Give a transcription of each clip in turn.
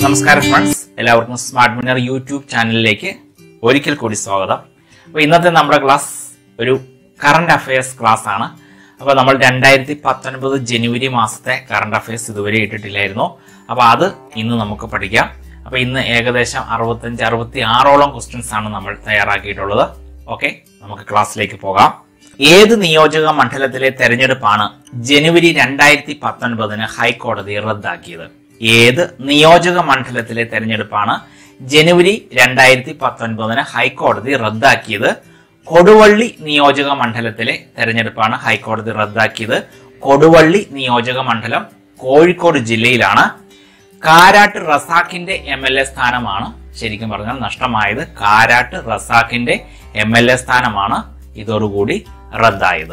നമസ്കാരം ഫ്രണ്ട്സ് എല്ലാവർക്കും smart winner YouTube ചാനലിലേക്ക് ഒരിക്കൽ കൂടി സ്വാഗതം അപ്പോൾ ഇന്നത്തെ നമ്മുടെ ക്ലാസ് ഒരു കറണ്ട് അഫയേഴ്സ് ക്ലാസ് ആണ് അപ്പോൾ നമ്മൾ രണ്ടായിരത്തി പത്തൊൻപത് ജനുവരി മാസത്തെ കറണ്ട് അഫയേഴ്സ് ഇതുവരെ ഇട്ടിട്ടില്ലായിരുന്നു അപ്പോൾ അത് ഇന്ന് നമുക്ക് പഠിക്കാം അപ്പോൾ ഇന്ന് ഏകദേശം അറുപത്തഞ്ച് അറുപത്തി ആറോളം ക്വസ്റ്റ്യൻസ് ആണ് നമ്മൾ തയ്യാറാക്കിയിട്ടുള്ളത് ഓക്കെ നമുക്ക് ക്ലാസ്സിലേക്ക് പോകാം ഏത് നിയോജക മണ്ഡലത്തിലെ തെരഞ്ഞെടുപ്പാണ് ജനുവരി രണ്ടായിരത്തി പത്തൊൻപതിന് ഹൈക്കോടതി റദ്ദാക്കിയത് ഏത് നിയോജക മണ്ഡലത്തിലെ തെരഞ്ഞെടുപ്പാണ് ജനുവരി രണ്ടായിരത്തി പത്തൊൻപതിന് ഹൈക്കോടതി റദ്ദാക്കിയത് കൊടുവള്ളി നിയോജക മണ്ഡലത്തിലെ തെരഞ്ഞെടുപ്പാണ് ഹൈക്കോടതി റദ്ദാക്കിയത് കൊടുവള്ളി നിയോജക മണ്ഡലം കോഴിക്കോട് ജില്ലയിലാണ് കാരാട്ട് റസാഖിന്റെ എം എൽ എ സ്ഥാനമാണ് ശരിക്കും പറഞ്ഞാൽ നഷ്ടമായത് കാരാട്ട് റസാഖിന്റെ എം എൽ എ സ്ഥാനമാണ് ഇതോടുകൂടി റദ്ദായത്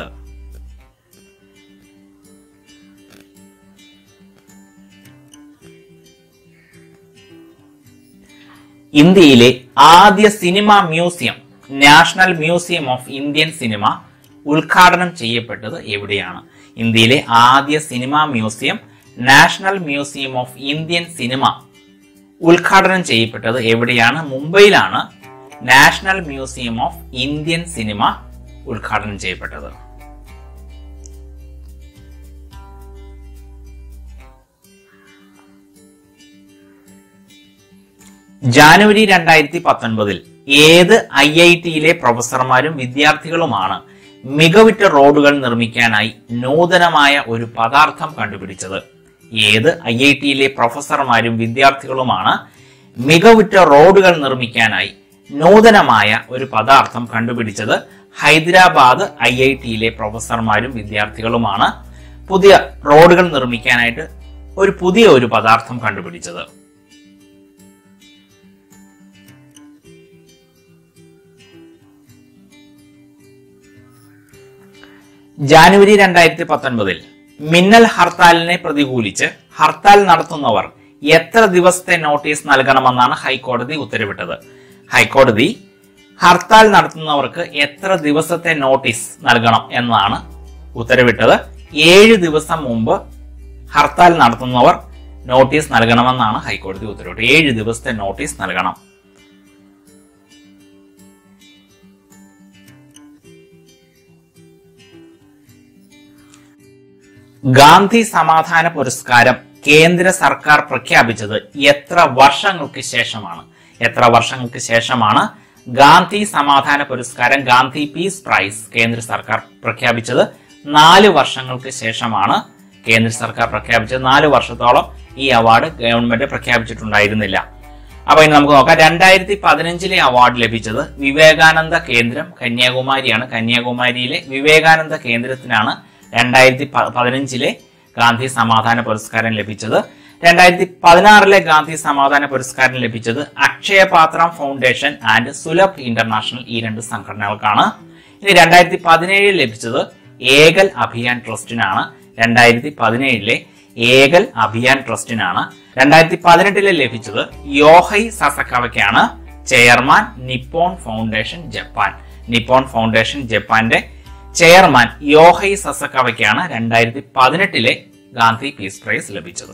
ഇന്ത്യയിലെ ആദ്യ cinema museum national museum of Indian cinema ഉദ്ഘാടനം ചെയ്യപ്പെട്ടത് എവിടെയാണ് ഇന്ത്യയിലെ ആദ്യ cinema museum national museum of Indian cinema ഉദ്ഘാടനം ചെയ്യപ്പെട്ടത് എവിടെയാണ് മുംബൈയിലാണ് national museum of Indian cinema ഉദ്ഘാടനം ചെയ്യപ്പെട്ടത് ജാനുവരി രണ്ടായിരത്തി പത്തൊൻപതിൽ ഏത് ഐ ഐ ടിയിലെ പ്രൊഫസർമാരും വിദ്യാർത്ഥികളുമാണ് മികവുറ്റ റോഡുകൾ നിർമ്മിക്കാനായി നൂതനമായ ഒരു പദാർത്ഥം കണ്ടുപിടിച്ചത് ഏത് ഐ ഐ ടിയിലെ പ്രൊഫസർമാരും വിദ്യാർത്ഥികളുമാണ് മികവുറ്റ റോഡുകൾ നിർമ്മിക്കാനായി നൂതനമായ ഒരു പദാർത്ഥം കണ്ടുപിടിച്ചത് ഹൈദരാബാദ് ഐ ഐ ടിയിലെ പ്രൊഫസർമാരും വിദ്യാർത്ഥികളുമാണ് പുതിയ റോഡുകൾ നിർമ്മിക്കാനായിട്ട് ഒരു പുതിയ ഒരു പദാർത്ഥം കണ്ടുപിടിച്ചത് ജാനുവരി രണ്ടായിരത്തി പത്തൊൻപതിൽ മിന്നൽ ഹർത്താലിനെ പ്രതികൂലിച്ച് ഹർത്താൽ നടത്തുന്നവർ എത്ര ദിവസത്തെ നോട്ടീസ് നൽകണമെന്നാണ് ഹൈക്കോടതി ഉത്തരവിട്ടത് ഹൈക്കോടതി ഹർത്താൽ നടത്തുന്നവർക്ക് എത്ര ദിവസത്തെ നോട്ടീസ് നൽകണം എന്നാണ് ഉത്തരവിട്ടത് ഏഴ് ദിവസം മുമ്പ് ഹർത്താൽ നടത്തുന്നവർ നോട്ടീസ് നൽകണമെന്നാണ് ഹൈക്കോടതി ഉത്തരവിട്ടത് ഏഴ് ദിവസത്തെ നോട്ടീസ് നൽകണം ഗാന്ധി സമാധാന പുരസ്കാരം കേന്ദ്ര സർക്കാർ പ്രഖ്യാപിച്ചത് എത്ര വർഷങ്ങൾക്ക് ശേഷമാണ് എത്ര വർഷങ്ങൾക്ക് ശേഷമാണ് ഗാന്ധി സമാധാന പുരസ്കാരം ഗാന്ധി പീസ് പ്രൈസ് കേന്ദ്ര സർക്കാർ പ്രഖ്യാപിച്ചത് നാല് വർഷങ്ങൾക്ക് ശേഷമാണ് കേന്ദ്ര സർക്കാർ പ്രഖ്യാപിച്ചത് നാല് വർഷത്തോളം ഈ അവാർഡ് ഗവൺമെന്റ് പ്രഖ്യാപിച്ചിട്ടുണ്ടായിരുന്നില്ല അപ്പൊ ഇനി നമുക്ക് നോക്കാം രണ്ടായിരത്തി പതിനഞ്ചിലെ അവാർഡ് ലഭിച്ചത് വിവേകാനന്ദ കേന്ദ്രം കന്യാകുമാരിയാണ് കന്യാകുമാരിയിലെ വിവേകാനന്ദ കേന്ദ്രത്തിനാണ് രണ്ടായിരത്തി പതിനഞ്ചിലെ ഗാന്ധി സമാധാന പുരസ്കാരം ലഭിച്ചത് രണ്ടായിരത്തി പതിനാറിലെ ഗാന്ധി സമാധാന പുരസ്കാരം ലഭിച്ചത് Akshayapatra foundation and Sulabh international ഈ രണ്ട് സംഘടനകൾക്കാണ് ഇനി രണ്ടായിരത്തി പതിനേഴിൽ ലഭിച്ചത് ഏകൽ അഭിയാൻ ട്രസ്റ്റിനാണ് രണ്ടായിരത്തി പതിനേഴിലെ ഏകൽ അഭിയാൻ ട്രസ്റ്റിനാണ് രണ്ടായിരത്തി പതിനെട്ടിലെ ലഭിച്ചത് യോഹൈ സസക്കവയ്ക്കാണ് chairman Nippon foundation Japan Nippon foundation ജപ്പാന്റെ ചെയർമാൻ യോഹൈ സസക്കവയ്ക്കാണ് രണ്ടായിരത്തി പതിനെട്ടിലെ ഗാന്ധി പീസ് പ്രൈസ് ലഭിച്ചത്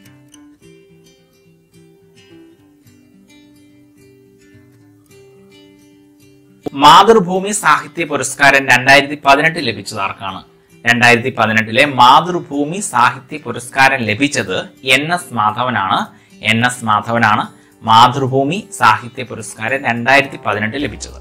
മാതൃഭൂമി സാഹിത്യ പുരസ്കാരം രണ്ടായിരത്തി പതിനെട്ട് ലഭിച്ചത് ആർക്കാണ് രണ്ടായിരത്തി പതിനെട്ടിലെ മാതൃഭൂമി സാഹിത്യ പുരസ്കാരം ലഭിച്ചത് എൻ എസ് മാധവനാണ് എൻ എസ് മാധവനാണ് മാതൃഭൂമി സാഹിത്യ പുരസ്കാരം രണ്ടായിരത്തി പതിനെട്ട് ലഭിച്ചത്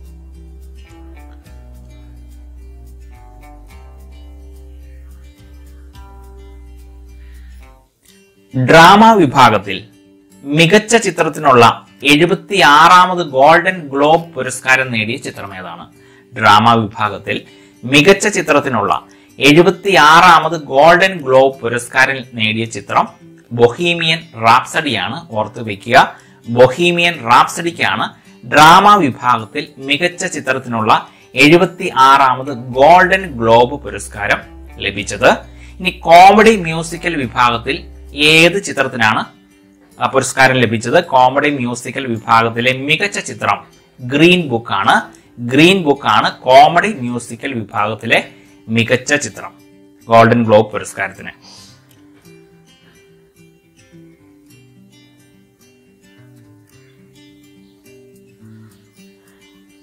ഡ്രാമ വിഭാഗത്തിൽ മികച്ച ചിത്രത്തിനുള്ള എഴുപത്തി ആറാമത് ഗോൾഡൻ ഗ്ലോബ് പുരസ്കാരം നേടിയ ചിത്രം ഏതാണ് ഡ്രാമ വിഭാഗത്തിൽ മികച്ച ചിത്രത്തിനുള്ള എഴുപത്തി ആറാമത് ഗോൾഡൻ ഗ്ലോബ് പുരസ്കാരം നേടിയ ചിത്രം ബൊഹീമിയൻ റാപ്സഡിയാണ് ഓർത്തു വെക്കുക ബൊഹീമിയൻ റാപ്സഡിക്കാണ് ഡ്രാമ വിഭാഗത്തിൽ മികച്ച ചിത്രത്തിനുള്ള എഴുപത്തി ആറാമത് ഗോൾഡൻ ഗ്ലോബ് പുരസ്കാരം ലഭിച്ചത് ഇനി കോമഡി മ്യൂസിക്കൽ വിഭാഗത്തിൽ ഏത് ചിത്രത്തിനാണ് പുരസ്കാരം ലഭിച്ചത് കോമഡി മ്യൂസിക്കൽ വിഭാഗത്തിലെ മികച്ച ചിത്രം ഗ്രീൻ ബുക്ക് ആണ് ഗ്രീൻ ബുക്ക് ആണ് കോമഡി മ്യൂസിക്കൽ വിഭാഗത്തിലെ മികച്ച ചിത്രം ഗോൾഡൻ ഗ്ലോബ് പുരസ്കാരത്തിന്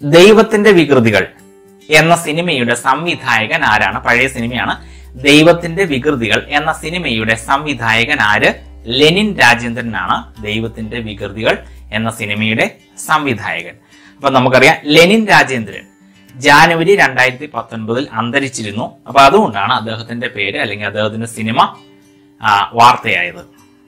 ദൈവത്തിന്റെ വികൃതികൾ എന്ന സിനിമയുടെ സംവിധായകൻ ആരാണ് പഴയ സിനിമയാണ് ദൈവത്തിന്റെ വികൃതികൾ എന്ന സിനിമയുടെ സംവിധായകൻ ആര് ലെനിൻ രാജേന്ദ്രനാണ് ദൈവത്തിന്റെ വികൃതികൾ എന്ന സിനിമയുടെ സംവിധായകൻ അപ്പൊ നമുക്കറിയാം ലെനിൻ രാജേന്ദ്രൻ ജാനുവരി രണ്ടായിരത്തി പത്തൊൻപതിൽ അന്തരിച്ചിരുന്നു അപ്പൊ അതുകൊണ്ടാണ് അദ്ദേഹത്തിന്റെ പേര് അല്ലെങ്കിൽ അദ്ദേഹത്തിന്റെ സിനിമ ആ, വാർത്തയായത്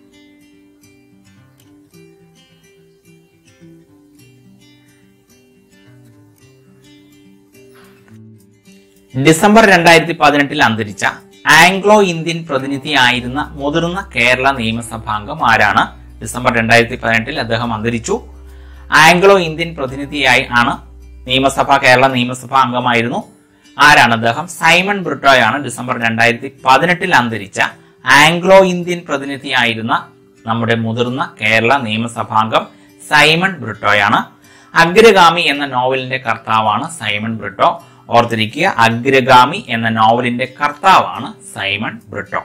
ഡിസംബർ രണ്ടായിരത്തി പതിനെട്ടിൽ അന്തരിച്ച ആംഗ്ലോ ഇന്ത്യൻ പ്രതിനിധിയായിരുന്ന മുതിർന്ന കേരള നിയമസഭാംഗം ആരാണ് ഡിസംബർ രണ്ടായിരത്തി പതിനെട്ടിൽ അദ്ദേഹം അന്തരിച്ചു ആംഗ്ലോ ഇന്ത്യൻ പ്രതിനിധിയായി ആണ് നിയമസഭ കേരള നിയമസഭാ അംഗമായിരുന്നു ആരാണ് അദ്ദേഹം സൈമൺ ബ്രിട്ടോയാണ് ഡിസംബർ രണ്ടായിരത്തി പതിനെട്ടിൽ അന്തരിച്ച ആംഗ്ലോ ഇന്ത്യൻ പ്രതിനിധിയായിരുന്ന നമ്മുടെ മുതിർന്ന കേരള നിയമസഭാംഗം സൈമൺ ബ്രിട്ടോയാണ് അഗ്രഗാമി എന്ന നോവലിന്റെ കർത്താവാണ് സൈമൺ ബ്രിട്ടോ ഓർത്തിരിക്കുക അഗ്രഗാമി എന്ന നോവലിന്റെ കർത്താവാണ് സൈമൺ ബ്രിട്ടോ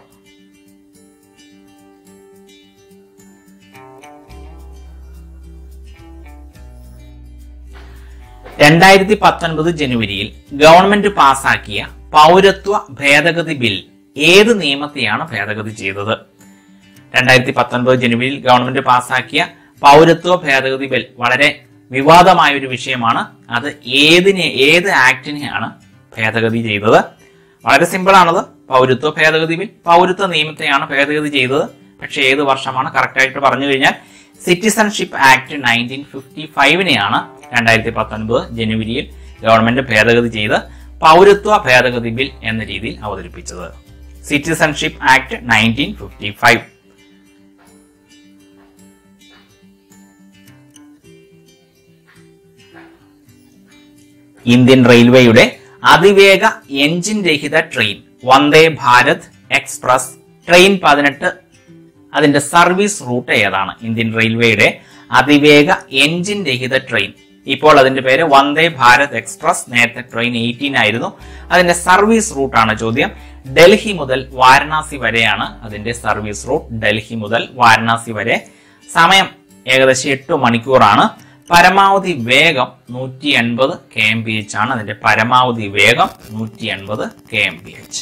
രണ്ടായിരത്തി പത്തൊൻപത് ജനുവരിയിൽ ഗവൺമെന്റ് പാസാക്കിയ പൗരത്വ ഭേദഗതി ബിൽ ഏത് നിയമത്തെയാണ് ഭേദഗതി ചെയ്തത് രണ്ടായിരത്തി പത്തൊൻപത് ജനുവരിയിൽ ഗവൺമെന്റ് പാസാക്കിയ പൗരത്വ ഭേദഗതി ബിൽ വളരെ വിവാദമായ ഒരു വിഷയമാണ് അത് ഏതിനെ ഏത് ആക്ടിനെയാണ് ഭേദഗതി ചെയ്തത് വളരെ സിമ്പിൾ ആണത് പൗരത്വ ഭേദഗതി ബിൽ പൗരത്വ നിയമത്തെയാണ് ഭേദഗതി ചെയ്തത് പക്ഷെ ഏത് വർഷമാണ് കറക്റ്റ് ആയിട്ട് പറഞ്ഞു കഴിഞ്ഞാൽ സിറ്റിസൺഷിപ്പ് ആക്ട് നയൻറ്റീൻ ഫിഫ്റ്റി ഫൈവിനെയാണ് രണ്ടായിരത്തി പത്തൊൻപത് ജനുവരിയിൽ ഗവൺമെന്റ് ഭേദഗതി ചെയ്ത് പൗരത്വ ഭേദഗതി ബിൽ എന്ന രീതിയിൽ അവതരിപ്പിച്ചത് citizenship act nineteen fifty five Indian റെയിൽവേയുടെ അതിവേഗ എഞ്ചിൻ രഹിത train Vande Bharat express train പതിനെട്ട് അതിന്റെ സർവീസ് റൂട്ട് ഏതാണ് ഇന്ത്യൻ റെയിൽവേയുടെ അതിവേഗ എഞ്ചിൻ രഹിത ട്രെയിൻ ഇപ്പോൾ അതിന്റെ പേര് വന്ദേ ഭാരത് എക്സ്പ്രസ് നേരത്തെ ട്രെയിൻ എയ്റ്റീൻ ആയിരുന്നു അതിന്റെ സർവീസ് റൂട്ടാണ് ചോദ്യം ഡൽഹി മുതൽ വാരണാസി വരെയാണ് അതിന്റെ സർവീസ് റൂട്ട് ഡൽഹി മുതൽ വാരണാസി വരെ സമയം ഏകദേശം എട്ട് മണിക്കൂറാണ് പരമാവധി വേഗം നൂറ്റി എൺപത് കെ എം പി എച്ച് ആണ് അതിന്റെ പരമാവധി വേഗം നൂറ്റി എൺപത് K M P H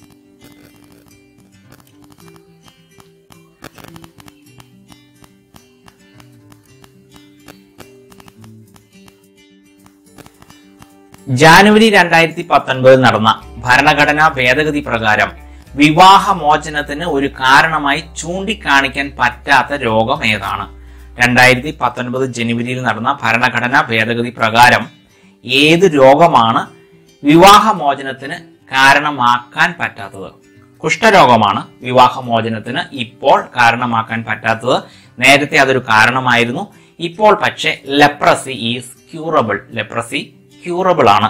January രണ്ടായിരത്തി പത്തൊൻപതിൽ നടന്ന ഭരണഘടനാ ഭേദഗതി പ്രകാരം വിവാഹമോചനത്തിന് ഒരു കാരണമായി ചൂണ്ടിക്കാണിക്കാൻ പറ്റാത്ത രോഗം ഏതാണ് രണ്ടായിരത്തി പത്തൊൻപത് ജനുവരിയിൽ നടന്ന ഭരണഘടനാ ഭേദഗതി പ്രകാരം ഏത് രോഗമാണ് വിവാഹമോചനത്തിന് കാരണമാക്കാൻ പറ്റാത്തത് കുഷ്ഠരോഗമാണ് വിവാഹമോചനത്തിന് ഇപ്പോൾ കാരണമാക്കാൻ പറ്റാത്തത് നേരത്തെ അതൊരു കാരണമായിരുന്നു ഇപ്പോൾ പക്ഷേ leprosy is curable leprosy curable ആണ്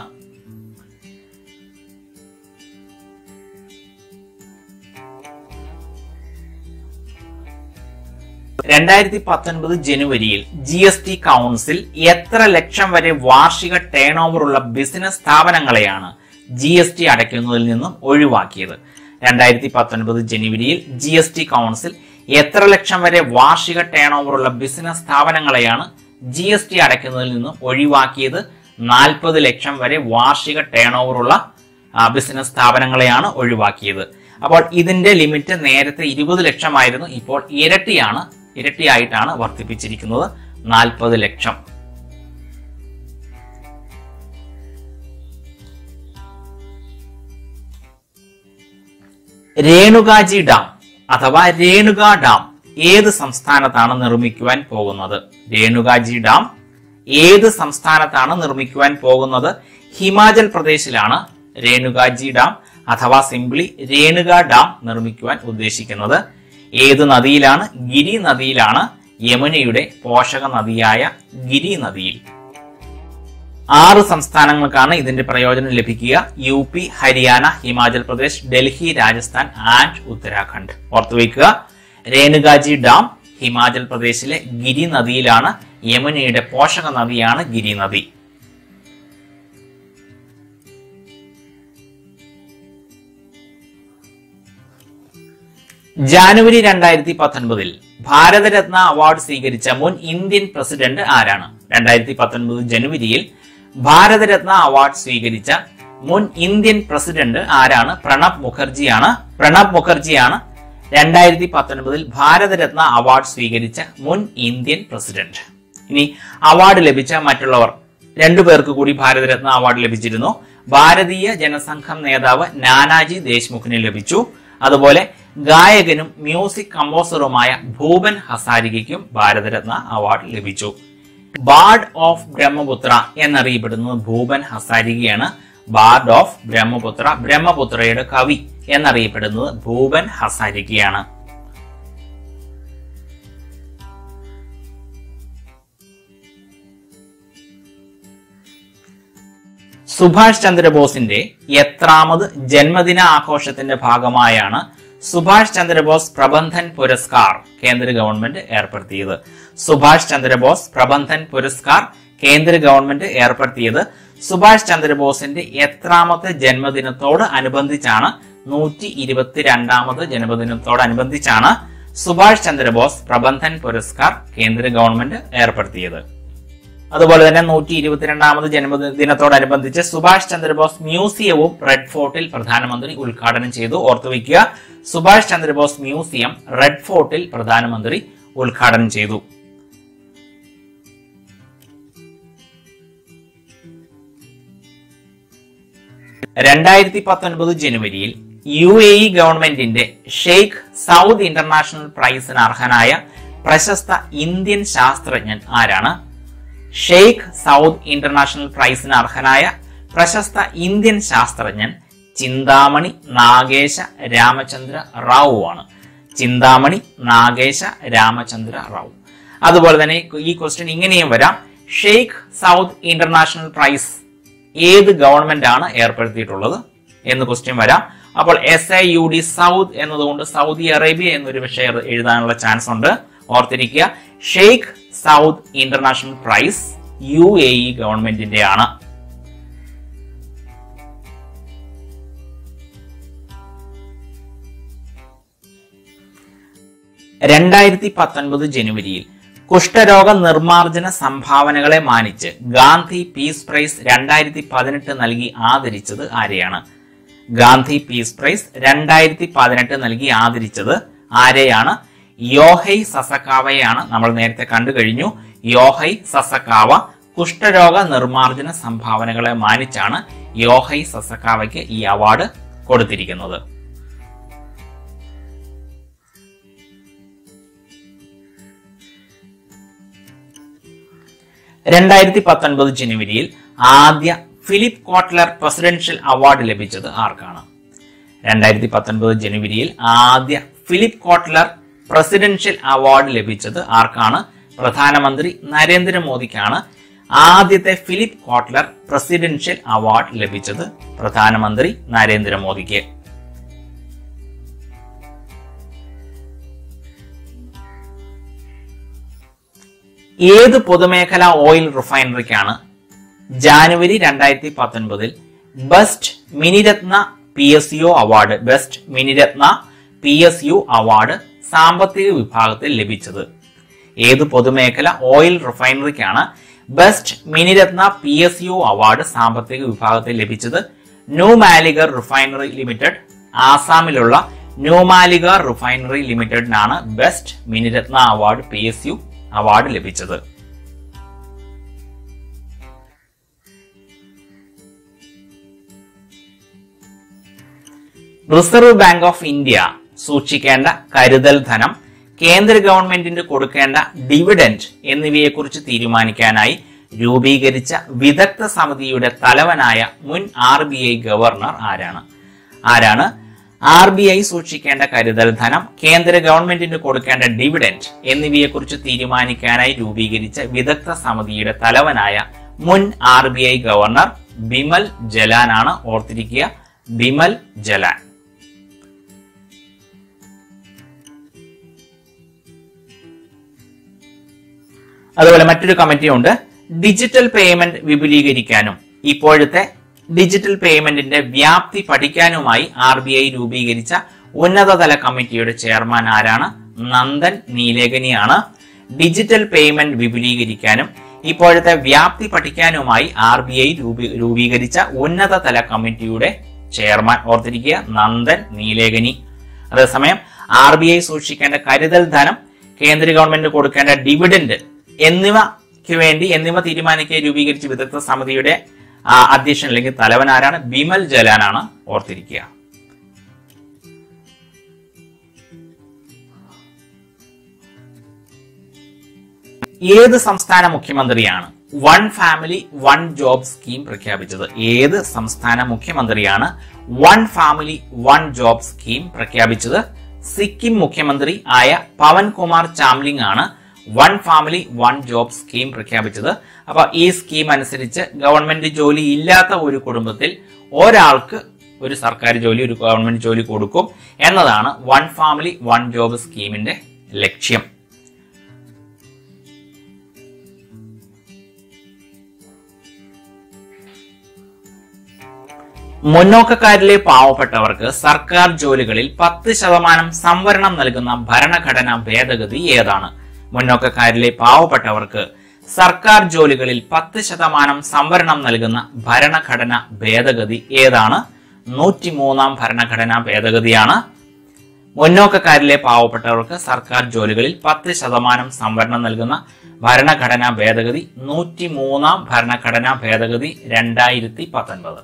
രണ്ടായിരത്തി പത്തൊൻപത് ജനുവരിയിൽ ജി എസ് ടി കൗൺസിൽ എത്ര ലക്ഷം വരെ വാർഷിക ടേൺ ഓവർ ഉള്ള ബിസിനസ് സ്ഥാപനങ്ങളെയാണ് ജി എസ് ടി അടയ്ക്കുന്നതിൽ നിന്നും ഒഴിവാക്കിയത് രണ്ടായിരത്തി പത്തൊൻപത് ജനുവരിയിൽ ജി എസ് ടി കൗൺസിൽ എത്ര ലക്ഷം വരെ വാർഷിക ടേൺ ഓവർ ഉള്ള ബിസിനസ് സ്ഥാപനങ്ങളെയാണ് ജി എസ് ടി അടയ്ക്കുന്നതിൽ നിന്നും ഒഴിവാക്കിയത് നാൽപ്പത് ലക്ഷം വരെ വാർഷിക ടേൺ ഓവർ ഉള്ള ആ, ബിസിനസ് സ്ഥാപനങ്ങളെയാണ് ഒഴിവാക്കിയത് അപ്പോൾ ഇതിന്റെ ലിമിറ്റ് നേരത്തെ ഇരുപത് ലക്ഷമായിരുന്നു ഇപ്പോൾ ഇരട്ടിയാണ് ഇരട്ടിയായിട്ടാണ് വർദ്ധിപ്പിച്ചിരിക്കുന്നത് നാൽപ്പത് ലക്ഷം രേണുകാജി ഡാം അഥവാ രേണുക ഡാം ഏത് സംസ്ഥാനത്താണ് നിർമ്മിക്കുവാൻ പോകുന്നത് രേണുകാജി ഡാം ഏത് സംസ്ഥാനത്താണ് നിർമ്മിക്കുവാൻ പോകുന്നത് ഹിമാചൽ പ്രദേശിലാണ് രേണുകാജി ഡാം അഥവാ സിംപ്ലി രേണുക ഡാം നിർമ്മിക്കുവാൻ ഉദ്ദേശിക്കുന്നത് ഏത് നദിയിലാണ് ഗിരി നദിയിലാണ് യമുനയുടെ പോഷക നദിയായ ഗിരി നദിയിൽ ആറ് സംസ്ഥാനങ്ങൾക്കാണ് ഇതിന്റെ പ്രയോജനം ലഭിക്കുക U P Haryana Himachal Pradesh Delhi Rajasthan and Uttarakhand ഓർത്തുവയ്ക്കുക രേണുകാജി ഡാം ഹിമാചൽ പ്രദേശിലെ ഗിരി നദിയിലാണ് യമുനയുടെ പോഷക നദിയാണ് ഗിരി നദി ജാനുവരി രണ്ടായിരത്തി പത്തൊൻപതിൽ ഭാരതരത്ന അവാർഡ് സ്വീകരിച്ച മുൻ ഇന്ത്യൻ പ്രസിഡന്റ് ആരാണ് രണ്ടായിരത്തി പത്തൊൻപത് ജനുവരിയിൽ ഭാരതരത്ന അവാർഡ് സ്വീകരിച്ച മുൻ ഇന്ത്യൻ പ്രസിഡന്റ് ആരാണ് പ്രണബ് മുഖർജിയാണ് പ്രണബ് മുഖർജിയാണ് രണ്ടായിരത്തി പത്തൊൻപതിൽ ഭാരതരത്ന അവാർഡ് സ്വീകരിച്ച മുൻ ഇന്ത്യൻ പ്രസിഡന്റ് ഇനി അവാർഡ് ലഭിച്ച മറ്റുള്ളവർ രണ്ടു പേർക്ക് കൂടി ഭാരതരത്ന അവാർഡ് ലഭിച്ചിരുന്നു ഭാരതീയ ജനസംഘം നേതാവ് നാനാജി ദേശ്മുഖിന് ലഭിച്ചു അതുപോലെ ഗായകനും മ്യൂസിക് കമ്പോസറുമായ ഭൂപൻ ഹസാരികയ്ക്കും ഭാരതരത്ന അവാർഡ് ലഭിച്ചു ബാർഡ് ഓഫ് ബ്രഹ്മപുത്ര എന്നറിയപ്പെടുന്നത് ഭൂപൻ ഹസാരികയാണ് ബാർഡ് ഓഫ് ബ്രഹ്മപുത്ര ബ്രഹ്മപുത്രയുടെ കവി എന്നറിയപ്പെടുന്നത് ഭൂപൻ ഹസാരികയാണ് സുഭാഷ് ചന്ദ്രബോസിന്റെ എത്രാമത് ജന്മദിന ആഘോഷത്തിന്റെ ഭാഗമായാണ് സുഭാഷ് ചന്ദ്രബോസ് പ്രബന്ധൻ പുരസ്കാർ കേന്ദ്ര ഗവൺമെന്റ് ഏർപ്പെടുത്തിയത് സുഭാഷ് ചന്ദ്രബോസ് പ്രബന്ധൻ പുരസ്കാർ കേന്ദ്ര ഗവൺമെന്റ് ഏർപ്പെടുത്തിയത് സുഭാഷ് ചന്ദ്രബോസിന്റെ എത്രാമത്തെ ജന്മദിനത്തോട് അനുബന്ധിച്ചാണ് നൂറ്റി ഇരുപത്തിരണ്ടാമത് ജന്മദിനത്തോടനുബന്ധിച്ചാണ് സുഭാഷ് ചന്ദ്രബോസ് പ്രബന്ധൻ പുരസ്കാർ കേന്ദ്ര ഗവൺമെന്റ് ഏർപ്പെടുത്തിയത് അതുപോലെ തന്നെ നൂറ്റി ഇരുപത്തിരണ്ടാമത് ജന്മദിനത്തോടനുബന്ധിച്ച് സുഭാഷ് ചന്ദ്രബോസ് മ്യൂസിയവും റെഡ് ഫോർട്ടിൽ പ്രധാനമന്ത്രി ഉദ്ഘാടനം ചെയ്തു ഓർത്തുവയ്ക്കുക സുഭാഷ് ചന്ദ്രബോസ് മ്യൂസിയം റെഡ് ഫോർട്ടിൽ പ്രധാനമന്ത്രി ഉദ്ഘാടനം ചെയ്തു രണ്ടായിരത്തി പത്തൊൻപത് ജനുവരിയിൽ യു എ ഇ ഗവൺമെന്റിന്റെ ഷെയ്ഖ് സൗദ് ഇന്റർനാഷണൽ പ്രൈസിന് അർഹനായ പ്രശസ്ത ഇന്ത്യൻ ശാസ്ത്രജ്ഞൻ ആരാണ് ഷെയ്ഖ് സൗദ് ഇന്റർനാഷണൽ പ്രൈസിന് അർഹനായ പ്രശസ്ത ഇന്ത്യൻ ശാസ്ത്രജ്ഞൻ ചിന്താമണി നാഗേശ രാമചന്ദ്ര റാവു ആണ് ചിന്താമണി നാഗേശ രാമചന്ദ്ര റാവു അതുപോലെ തന്നെ ഈ ക്വസ്റ്റ്യൻ ഇങ്ങനെയും വരാം ഷെയ്ഖ് സൗദ് ഇന്റർനാഷണൽ പ്രൈസ് ഏത് ഗവൺമെന്റ് ആണ് ഏർപ്പെടുത്തിയിട്ടുള്ളത് എന്ന് ക്വസ്റ്റ്യൻ വരാം അപ്പോൾ S I U D Saud എന്നതുകൊണ്ട് സൗദി അറേബ്യ എന്നൊരു വിഷയം എഴുതാനുള്ള ചാൻസ് ഉണ്ട് ഓർത്തിരിക്കുക Sheikh Saud international prize U A E ഗവൺമെന്റിന്റെ ആണ് രണ്ടായിരത്തി പത്തൊൻപത് ജനുവരിയിൽ കുഷ്ഠരോഗ നിർമ്മാർജ്ജന സംഭാവനകളെ മാനിച്ച് ഗാന്ധി പീസ് പ്രൈസ് രണ്ടായിരത്തി പതിനെട്ട് നൽകി ആദരിച്ചത് ആരെയാണ് ഗാന്ധി പീസ് പ്രൈസ് രണ്ടായിരത്തി പതിനെട്ട് നൽകി ആദരിച്ചത് ആരെയാണ് യോഹൈ സസക്കാവയാണ് നമ്മൾ നേരത്തെ കണ്ടു കഴിഞ്ഞു യോഹൈ സസക്കാവ കുഷ്ഠരോഗ നിർമ്മാർജ്ജന സംഭാവനകളെ മാനിച്ചാണ് യോഹൈ സസക്കാവയ്ക്ക് ഈ അവാർഡ് കൊടുത്തിരിക്കുന്നത് രണ്ടായിരത്തി പത്തൊൻപത് ജനുവരിയിൽ ആദ്യ ഫിലിപ്പ് കോട്ട്ലർ പ്രസിഡൻഷ്യൽ അവാർഡ് ലഭിച്ചത് ആർക്കാണ് രണ്ടായിരത്തി പത്തൊൻപത് ജനുവരിയിൽ ആദ്യ ഫിലിപ്പ് കോട്ട്ലർ പ്രസിഡൻഷ്യൽ അവാർഡ് ലഭിച്ചത് ആർക്കാണ് പ്രധാനമന്ത്രി നരേന്ദ്രമോദിക്കാണ് ആദ്യത്തെ ഫിലിപ്പ് കോട്ട്ലർ പ്രസിഡൻഷ്യൽ അവാർഡ് ലഭിച്ചത് പ്രധാനമന്ത്രി നരേന്ദ്രമോദിക്ക് ഏത് പൊതുമേഖലാ ഓയിൽ റിഫൈനറിക്കാണ് ജാനുവരി രണ്ടായിരത്തി പത്തൊൻപതിൽ best Miniratna P S U award best Miniratna P S U award സാമ്പത്തിക വിഭാഗത്തിൽ ലഭിച്ചത് ഏത് പൊതുമേഖല ഓയിൽ റിഫൈനറിക്കാണ് best Miniratna P S U award സാമ്പത്തിക വിഭാഗത്തിൽ ലഭിച്ചത് ന്യൂ മാലിഗർ റിഫൈനറി ലിമിറ്റഡ് ആസാമിലുള്ള ന്യൂ മാലിഗർ റിഫൈനറി ലിമിറ്റഡിനാണ് best Miniratna award P S U award ലഭിച്ചത് റിസർവ് ബാങ്ക് ഓഫ് ഇന്ത്യ സൂക്ഷിക്കേണ്ട കരുതൽ ധനം കേന്ദ്ര ഗവൺമെന്റിന് കൊടുക്കേണ്ട ഡിവിഡന്റ് എന്നിവയെക്കുറിച്ച് തീരുമാനിക്കാനായി രൂപീകരിച്ച വിദഗ്ധ സമിതിയുടെ തലവനായ മുൻ ആർ ബി ഐ ഗവർണർ ആരാണ് ആരാണ് ആർ ബി ഐ സൂക്ഷിക്കേണ്ട കരുതൽ ധനം കേന്ദ്ര ഗവൺമെന്റിന് കൊടുക്കേണ്ട ഡിവിഡന്റ് എന്നിവയെക്കുറിച്ച് തീരുമാനിക്കാനായി രൂപീകരിച്ച വിദഗ്ധ സമിതിയുടെ തലവനായ മുൻ R B I governor Bimal Jalan ആണ് ഓർത്തിരിക്കുക ബിമൽ ജലാൻ അതുപോലെ മറ്റൊരു കമ്മിറ്റി ഉണ്ട് ഡിജിറ്റൽ പേയ്മെന്റ് വിപുലീകരിക്കാനും ഇപ്പോഴത്തെ ഡിജിറ്റൽ പേയ്മെന്റിന്റെ വ്യാപ്തി പഠിക്കാനുമായി ആർ ബി ഐ രൂപീകരിച്ച ഉന്നതതല കമ്മിറ്റിയുടെ ചെയർമാൻ ആരാണ് നന്ദൻ നീലേഖനിയാണ് ഡിജിറ്റൽ പേയ്മെന്റ് വിപുലീകരിക്കാനും ഇപ്പോഴത്തെ വ്യാപ്തി പഠിക്കാനുമായി ആർ ബി ഐ രൂപീകരിച്ച ഉന്നതതല കമ്മിറ്റിയുടെ ചെയർമാൻ ഓർത്തിരിക്കുക നന്ദൻ നീലേഖനി അതേസമയം ആർ ബി ഐ സൂക്ഷിക്കേണ്ട കരുതൽ ധനം കേന്ദ്ര ഗവൺമെന്റ് കൊടുക്കേണ്ട ഡിവിഡന്റ് എന്നിവയ്ക്ക് വേണ്ടി എന്നിവ തീരുമാനിക്കാൻ രൂപീകരിച്ച വിദഗ്ധ സമിതിയുടെ ആ, അധ്യക്ഷൻ അല്ലെങ്കിൽ തലവൻ ആരാണ് ബിമൽ ജലാനാണ് ഓർത്തിരിക്കുക ഏത് സംസ്ഥാന മുഖ്യമന്ത്രിയാണ് one family one job scheme പ്രഖ്യാപിച്ചത് ഏത് സംസ്ഥാന മുഖ്യമന്ത്രിയാണ് one family one job scheme പ്രഖ്യാപിച്ചത് സിക്കിം മുഖ്യമന്ത്രി ആയ പവൻകുമാർ ചാംലിംഗ് ആണ് one family one job scheme പ്രഖ്യാപിച്ചത് അപ്പൊ ഈ സ്കീം അനുസരിച്ച് ഗവൺമെന്റ് ജോലി ഇല്ലാത്ത ഒരു കുടുംബത്തിൽ ഒരാൾക്ക് ഒരു സർക്കാർ ജോലി ഒരു ഗവൺമെന്റ് ജോലി കൊടുക്കും എന്നതാണ് വൺ ഫാമിലി വൺ ജോബ് സ്കീമിന്റെ ലക്ഷ്യം മുന്നോക്കക്കാരിലെ പാവപ്പെട്ടവർക്ക് സർക്കാർ ജോലികളിൽ പത്ത് ശതമാനം സംവരണം നൽകുന്ന ഭരണഘടനാ ഭേദഗതി ഏതാണ് മുന്നോക്കക്കാരിലെ പാവപ്പെട്ടവർക്ക് സർക്കാർ ജോലികളിൽ പത്ത് ശതമാനം സംവരണം നൽകുന്ന ഭരണഘടനാ ഭേദഗതി ഏതാണ് നൂറ്റിമൂന്നാം ഭരണഘടനാ ഭേദഗതിയാണ് മുന്നോക്കക്കാരിലെ പാവപ്പെട്ടവർക്ക് സർക്കാർ ജോലികളിൽ പത്ത് ശതമാനം സംവരണം നൽകുന്ന ഭരണഘടനാ ഭേദഗതി നൂറ്റിമൂന്നാം ഭരണഘടനാ ഭേദഗതി രണ്ടായിരത്തി പത്തൊൻപത്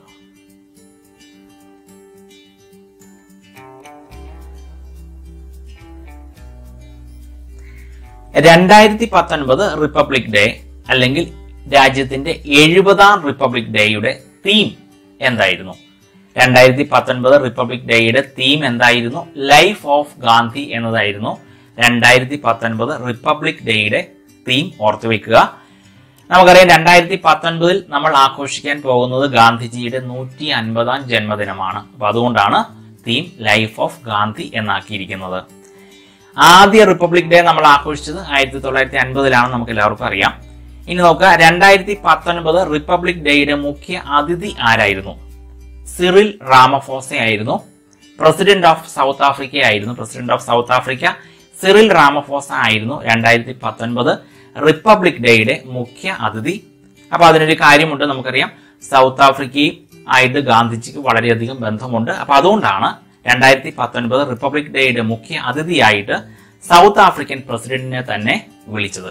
രണ്ടായിരത്തി പത്തൊൻപത് റിപ്പബ്ലിക് ഡേ അല്ലെങ്കിൽ രാജ്യത്തിന്റെ എഴുപതാം റിപ്പബ്ലിക് ഡേയുടെ തീം എന്തായിരുന്നു രണ്ടായിരത്തി പത്തൊൻപത് റിപ്പബ്ലിക് ഡേയുടെ തീം എന്തായിരുന്നു ലൈഫ് ഓഫ് ഗാന്ധി എന്നതായിരുന്നു രണ്ടായിരത്തി പത്തൊൻപത് റിപ്പബ്ലിക് ഡേയുടെ തീം ഓർത്തു വെക്കുക നമുക്കറിയാം രണ്ടായിരത്തി പത്തൊൻപതിൽ നമ്മൾ ആഘോഷിക്കാൻ പോകുന്നത് ഗാന്ധിജിയുടെ നൂറ്റി അൻപതാം ജന്മദിനമാണ് അപ്പൊ അതുകൊണ്ടാണ് തീം ലൈഫ് ഓഫ് ഗാന്ധി എന്നാക്കിയിരിക്കുന്നത് ആദ്യ റിപ്പബ്ലിക് ഡേ നമ്മൾ ആഘോഷിച്ചത് ആയിരത്തി തൊള്ളായിരത്തി അൻപതിലാണ് നമുക്ക് എല്ലാവർക്കും അറിയാം ഇനി നോക്കുക രണ്ടായിരത്തി പത്തൊൻപത് റിപ്പബ്ലിക് ഡേയുടെ മുഖ്യ അതിഥി ആരായിരുന്നു സിറിൽ റാമഫോസ ആയിരുന്നു പ്രസിഡന്റ് ഓഫ് സൗത്ത് ആഫ്രിക്ക ആയിരുന്നു president of South Africa Cyril Ramaphosa ആയിരുന്നു രണ്ടായിരത്തി പത്തൊൻപത് റിപ്പബ്ലിക് ഡേയുടെ മുഖ്യ അതിഥി അപ്പൊ അതിനൊരു കാര്യമുണ്ട് നമുക്കറിയാം സൗത്ത് ആഫ്രിക്കയും ആയിട്ട് ഗാന്ധിജിക്ക് വളരെയധികം ബന്ധമുണ്ട് അപ്പൊ അതുകൊണ്ടാണ് രണ്ടായിരത്തി പത്തൊൻപത് റിപ്പബ്ലിക് ഡേയുടെ മുഖ്യ അതിഥിയായിട്ട് സൗത്ത് ആഫ്രിക്കൻ പ്രസിഡന്റിനെ തന്നെ വിളിച്ചത്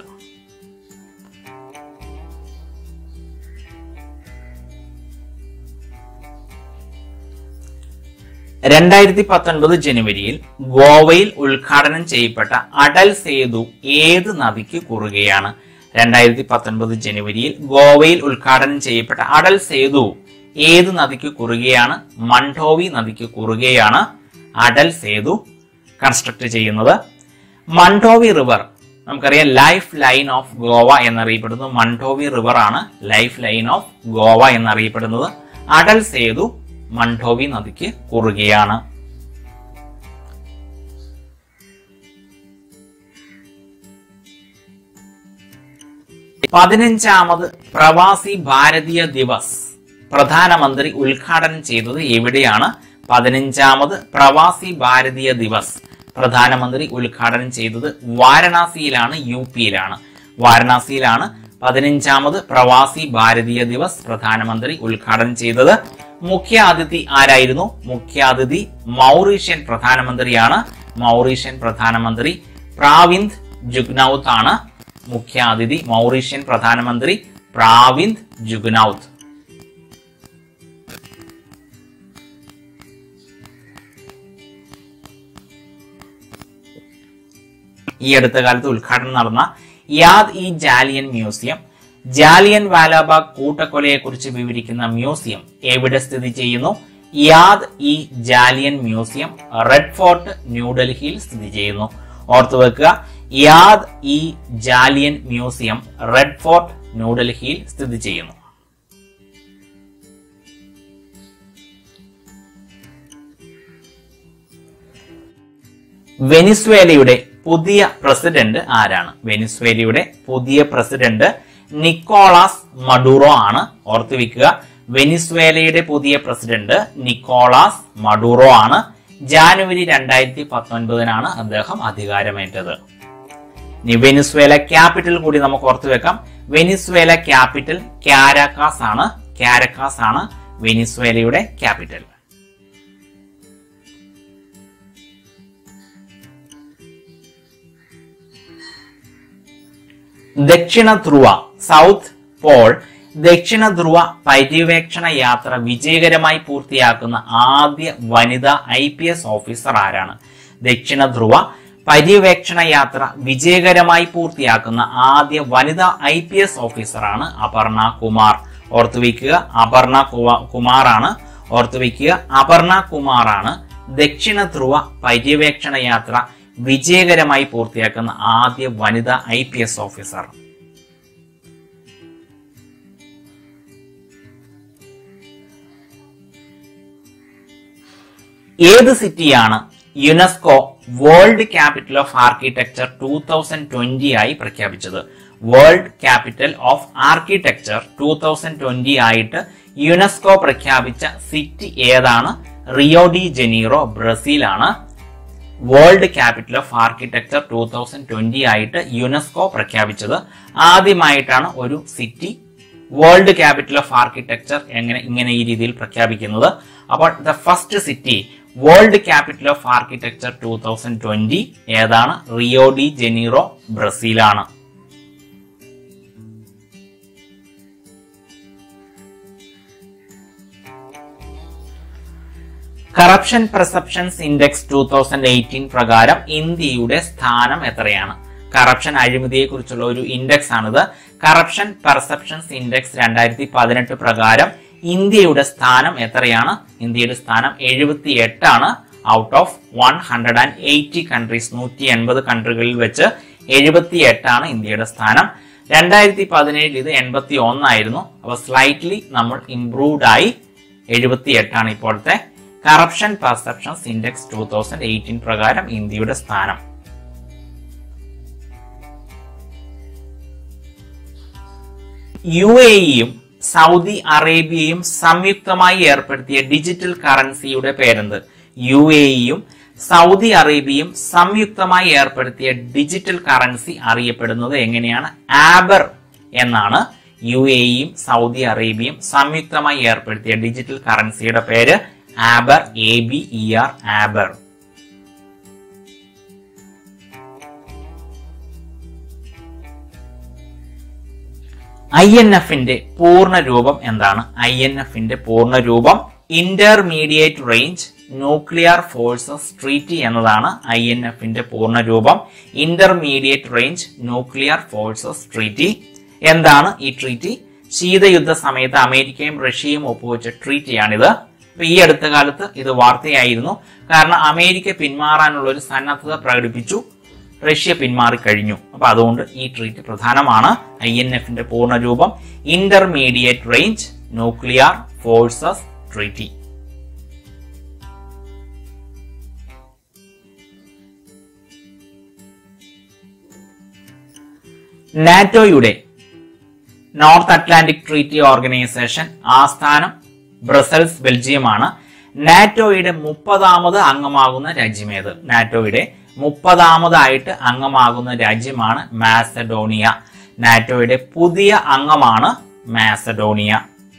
രണ്ടായിരത്തി പത്തൊൻപത് ജനുവരിയിൽ ഗോവയിൽ ഉദ്ഘാടനം ചെയ്യപ്പെട്ട അടൽ സേതു ഏത് നദിക്ക് കുറുകയാണ് രണ്ടായിരത്തി പത്തൊൻപത് ജനുവരിയിൽ ഗോവയിൽ ഉദ്ഘാടനം ചെയ്യപ്പെട്ട അടൽ സേതു ഏത് നദിക്ക് കുറുകയാണ് മണ്ഡോവി നദിക്ക് കുറുകയാണ് അടൽ സേതു കൺസ്ട്രക്ട് ചെയ്യുന്നത് മണ്ഡോവി റിവർ നമുക്കറിയാം ലൈഫ് ലൈൻ ഓഫ് ഗോവ എന്നറിയപ്പെടുന്നു മണ്ഡോവി റിവർ ആണ് ലൈഫ് ലൈൻ ഓഫ് ഗോവ എന്നറിയപ്പെടുന്നത് അടൽ സേതു മണ്ഡോവി നദിക്ക് കുറുകയാണ് പതിനഞ്ചാമത് പ്രവാസി ഭാരതീയ ദിവസ് പ്രധാനമന്ത്രി ഉദ്ഘാടനം ചെയ്തത് എവിടെയാണ് പതിനഞ്ചാമത് പ്രവാസി ഭാരതീയ ദിവസ് പ്രധാനമന്ത്രി ഉദ്ഘാടനം ചെയ്തത് വാരണാസിയിലാണ് യു പിയിലാണ് വാരണാസിയിലാണ് പതിനഞ്ചാമത് പ്രവാസി ഭാരതീയ ദിവസ് പ്രധാനമന്ത്രി ഉദ്ഘാടനം ചെയ്തത് മുഖ്യ അതിഥി ആരായിരുന്നു മുഖ്യ അതിഥി മൗറീഷ്യൻ പ്രധാനമന്ത്രിയാണ് മൗറീഷ്യൻ പ്രധാനമന്ത്രി പ്രാവിന്ദ് ജുഗ്നൌത്ത് ആണ് മുഖ്യ അതിഥി മൗറീഷ്യൻ പ്രധാനമന്ത്രി പ്രാവിന്ദ് ജുഗ്നൌത്ത് ഈ അടുത്ത കാലത്ത് ഉദ്ഘാടനം നടന്ന യാദ് ഇ ജാലിയൻ മ്യൂസിയം ജാലിയൻ വാലാബാഗ് കൂട്ടക്കൊലയെക്കുറിച്ച് വിവരിക്കുന്ന മ്യൂസിയം എവിടെ സ്ഥിതി ചെയ്യുന്നു Yaad e Jallian museum Red Fort ന്യൂഡൽഹിയിൽ സ്ഥിതി ചെയ്യുന്നു ഓർത്തു വെക്കുക Yaad e Jallian museum Red Fort ന്യൂഡൽഹിയിൽ സ്ഥിതി ചെയ്യുന്നു വെനിസ്വേലയുടെ പുതിയ പ്രസിഡന്റ് ആരാണ് വെനിസ്വേലയുടെ പുതിയ പ്രസിഡന്റ് നിക്കോളാസ് മഡൂറോ ആണ് ഓർത്തു വെക്കുക വെനിസ്വേലയുടെ പുതിയ പ്രസിഡന്റ് നിക്കോളാസ് മഡൂറോ ആണ് ജാനുവരി രണ്ടായിരത്തി പത്തൊൻപതിനാണ് അദ്ദേഹം അധികാരമേറ്റത് ഇനി വെനിസ്വേല ക്യാപിറ്റൽ കൂടി നമുക്ക് ഓർത്തു വെക്കാം വെനിസ്വേല ക്യാപിറ്റൽ ക്യാരക്കാസ് ആണ് ക്യാരക്കാസ് ആണ് വെനിസ്വേലയുടെ ക്യാപിറ്റൽ ദക്ഷിണ ധ്രുവ സൗത്ത് പോൾ ദക്ഷിണ ധ്രുവ പര്യവേക്ഷണ യാത്ര വിജയകരമായി പൂർത്തിയാക്കുന്ന ആദ്യ വനിതാ ഐ പി എസ് ഓഫീസർ ആരാണ് ദക്ഷിണ ധ്രുവ പര്യവേക്ഷണ യാത്ര വിജയകരമായി പൂർത്തിയാക്കുന്ന ആദ്യ വനിതാ ഐ പി എസ് ഓഫീസറാണ് അപർണ കുമാർ ഓർത്തുവെക്കുക അപർണ കുവ- കുമാറാണ് ഓർത്തുവെക്കുക അപർണ കുമാറാണ് ദക്ഷിണ ധ്രുവ പര്യവേക്ഷണ യാത്ര വിജയകരമായി പൂർത്തിയാക്കുന്ന ആദ്യ വനിതാ ഐ പി എസ് ഓഫീസർ ഏത് സിറ്റിയാണ് UNESCO world capital of architecture two thousand twenty ആയി പ്രഖ്യാപിച്ചത് world capital of architecture two thousand twenty ആയിട്ട് യുനെസ്കോ പ്രഖ്യാപിച്ച സിറ്റി ഏതാണ് റിയോ ഡി ജനീറോ ബ്രസീലാണ് world capital of architecture two thousand twenty ആയിട്ട് UNESCO പ്രഖ്യാപിച്ചത് ആദ്യമായിട്ടാണ് ഒരു city world capital of architecture എങ്ങനെ ഇങ്ങനെ ഈ രീതിയിൽ പ്രഖ്യാപിക്കുന്നത് അപ്പോൾ the first city world capital of architecture two thousand twenty ഏതാണ് റിയോ ഡി ജനീറോ ബ്രസീലാണ് corruption perceptions index two thousand eighteen പ്രകാരം ഇന്ത്യയുടെ സ്ഥാനം എത്രയാണ് കറപ്ഷൻ അഴിമതിയെ കുറിച്ചുള്ള ഒരു ഇൻഡെക്സ് ആണിത് കറപ്ഷൻ പെർസെപ്ഷൻസ് ഇൻഡെക്സ് രണ്ടായിരത്തി പതിനെട്ട് പ്രകാരം ഇന്ത്യയുടെ സ്ഥാനം എത്രയാണ് ഇന്ത്യയുടെ സ്ഥാനം എഴുപത്തി എട്ടാണ് out of one hundred and eighty countries നൂറ്റി എൺപത് കൺട്രികളിൽ വെച്ച് എഴുപത്തി എട്ടാണ് ഇന്ത്യയുടെ സ്ഥാനം രണ്ടായിരത്തി പതിനേഴിൽ ഇത് എൺപത്തി ഒന്നായിരുന്നു അപ്പൊ സ്ലൈറ്റ്ലി നമ്മൾ ഇംപ്രൂവ്ഡ് ആയി എഴുപത്തി എട്ടാണ് ഇപ്പോഴത്തെ corruption perceptions index two thousand eighteen പ്രകാരം ഇന്ത്യയുടെ സ്ഥാനം യു എയും സൗദി അറേബ്യയും സംയുക്തമായി ഏർപ്പെടുത്തിയ ഡിജിറ്റൽ കറൻസിയുടെ പേരെന്ത് യു എയും സൗദി അറേബ്യയും സംയുക്തമായി ഏർപ്പെടുത്തിയ ഡിജിറ്റൽ കറൻസി അറിയപ്പെടുന്നത് എങ്ങനെയാണ് ആബർ എന്നാണ് യു എയും സൗദി അറേബ്യയും സംയുക്തമായി ഏർപ്പെടുത്തിയ ഡിജിറ്റൽ കറൻസിയുടെ പേര് Aber A B E R Aber I N എഫിന്റെ പൂർണ്ണ രൂപം എന്താണ് ഐ എൻ എഫിന്റെ പൂർണ്ണ രൂപം intermediate range nuclear forces treaty എന്നതാണ് ഐ എൻ എഫിന്റെ പൂർണ്ണ രൂപം intermediate range nuclear forces treaty എന്താണ് ഈ ട്രീറ്റി ശീതയുദ്ധ സമയത്ത് അമേരിക്കയും റഷ്യയും ഒപ്പുവെച്ച ട്രീറ്റിയാണിത് ഇപ്പൊ ഈ അടുത്ത കാലത്ത് ഇത് വാർത്തയായിരുന്നു കാരണം അമേരിക്ക പിന്മാറാനുള്ള ഒരു സന്നദ്ധത പ്രകടിപ്പിച്ചു റഷ്യ പിന്മാറിക്കഴിഞ്ഞു അപ്പൊ അതുകൊണ്ട് ഈ ട്രീറ്റ് പ്രധാനമാണ് ഐ എൻ എഫിന്റെ പൂർണ്ണ രൂപം intermediate range nuclear forces treaty നാറ്റോയുടെ നോർത്ത് അറ്റ്ലാന്റിക് ട്രീറ്റി ഓർഗനൈസേഷൻ ആസ്ഥാനം ബ്രസൽസ് ബെൽജിയമാണ് നാറ്റോയുടെ മുപ്പതാമത് അംഗമാകുന്ന രാജ്യമേത് നാറ്റോയുടെ മുപ്പതാമതായിട്ട് അംഗമാകുന്ന രാജ്യമാണ് മാസഡോണിയ നാറ്റോയുടെ പുതിയ അംഗമാണ് മാസഡോണിയ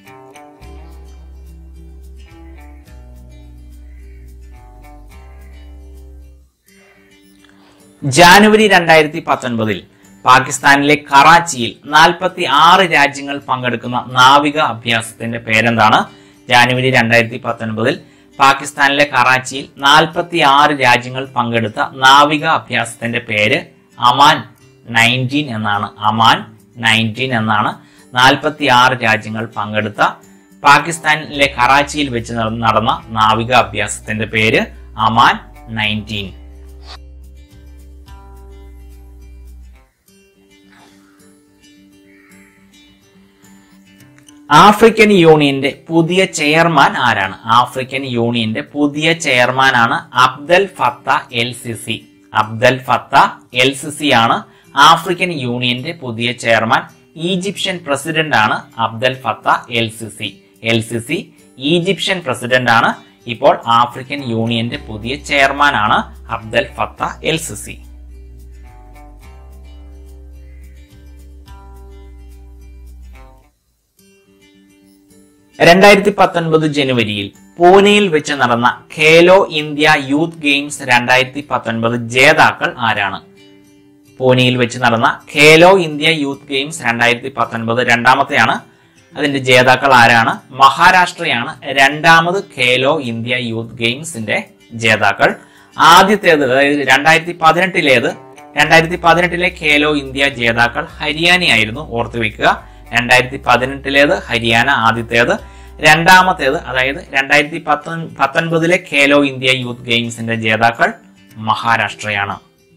ജാനുവരി രണ്ടായിരത്തി പത്തൊൻപതിൽ പാകിസ്ഥാനിലെ കറാച്ചിയിൽ നാൽപ്പത്തി ആറ് രാജ്യങ്ങൾ പങ്കെടുക്കുന്ന നാവിക അഭ്യാസത്തിന്റെ പേരെന്താണ് ജാനുവരി രണ്ടായിരത്തി പത്തൊൻപതിൽ പാകിസ്ഥാനിലെ കറാച്ചിയിൽ നാൽപ്പത്തി ആറ് രാജ്യങ്ങൾ പങ്കെടുത്ത നാവിക അഭ്യാസത്തിന്റെ പേര് അമാൻ നയൻറ്റീൻ എന്നാണ് അമാൻ നയൻറ്റീൻ എന്നാണ് നാൽപ്പത്തി ആറ് രാജ്യങ്ങൾ പങ്കെടുത്ത പാകിസ്ഥാനിലെ കറാച്ചിയിൽ വെച്ച് നടന്ന നാവിക അഭ്യാസത്തിന്റെ പേര് അമാൻ നയൻറ്റീൻ ആഫ്രിക്കൻ യൂണിയന്റെ പുതിയ ചെയർമാൻ ആരാണ് ആഫ്രിക്കൻ യൂണിയന്റെ പുതിയ ചെയർമാൻ ആണ് Abdel Fattah el Sisi Abdel Fattah el Sisi ആണ് ആഫ്രിക്കൻ യൂണിയന്റെ പുതിയ ചെയർമാൻ ഈജിപ്ഷ്യൻ പ്രസിഡന്റ് ആണ് Abdel Fattah el Sisi el Sisi Egyptian president ആണ് ഇപ്പോൾ ആഫ്രിക്കൻ യൂണിയന്റെ പുതിയ ചെയർമാൻ ആണ് Abdel Fattah el Sisi രണ്ടായിരത്തി പത്തൊൻപത് ജനുവരിയിൽ പൂനെയിൽ വെച്ച് നടന്ന ഖേലോ ഇന്ത്യ യൂത്ത് ഗെയിംസ് രണ്ടായിരത്തി പത്തൊൻപത് ജേതാക്കൾ ആരാണ് പൂനെയിൽ വെച്ച് നടന്ന ഖേലോ ഇന്ത്യ യൂത്ത് ഗെയിംസ് രണ്ടായിരത്തി പത്തൊൻപത് രണ്ടാമത്തെയാണ് അതിന്റെ ജേതാക്കൾ ആരാണ് മഹാരാഷ്ട്രയാണ് രണ്ടാമത് ഖേലോ ഇന്ത്യ യൂത്ത് ഗെയിംസിന്റെ ജേതാക്കൾ ആദ്യത്തേത് അതായത് രണ്ടായിരത്തി പതിനെട്ടിലേത് രണ്ടായിരത്തി പതിനെട്ടിലെ ഖേലോ ഇന്ത്യ ജേതാക്കൾ ഹരിയാനയായിരുന്നു ഓർത്തു വെക്കുക രണ്ടായിരത്തി പതിനെട്ടിലേത് ഹരിയാന ആദ്യത്തേത് രണ്ടാമത്തേത് അതായത് രണ്ടായിരത്തി പത്തൊ പത്തൊൻപതിലെ ഖേലോ ഇന്ത്യ യൂത്ത് ഗെയിംസിന്റെ ജേതാക്കൾ മഹാരാഷ്ട്രയാണ്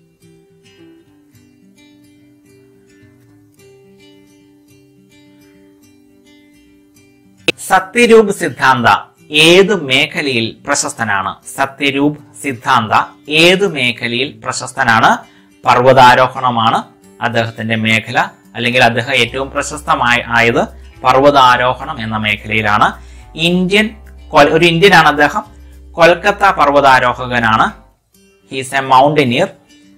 സത്യരൂപ് സിദ്ധാന്ത ഏത് മേഖലയിൽ പ്രശസ്തനാണ് സത്യരൂപ് സിദ്ധാന്ത ഏത് മേഖലയിൽ പ്രശസ്തനാണ് പർവ്വതാരോഹണമാണ് അദ്ദേഹത്തിന്റെ മേഖല അല്ലെങ്കിൽ അദ്ദേഹം ഏറ്റവും പ്രശസ്തമായ ആയത് പർവ്വതാരോഹണം എന്ന മേഖലയിലാണ് ഇന്ത്യൻ കൊൽ- ഒരു ഇന്ത്യനാണ് അദ്ദേഹം കൊൽക്കത്ത പർവ്വതാരോഹകനാണ് ഹീസ് എ മൗണ്ടനിയർ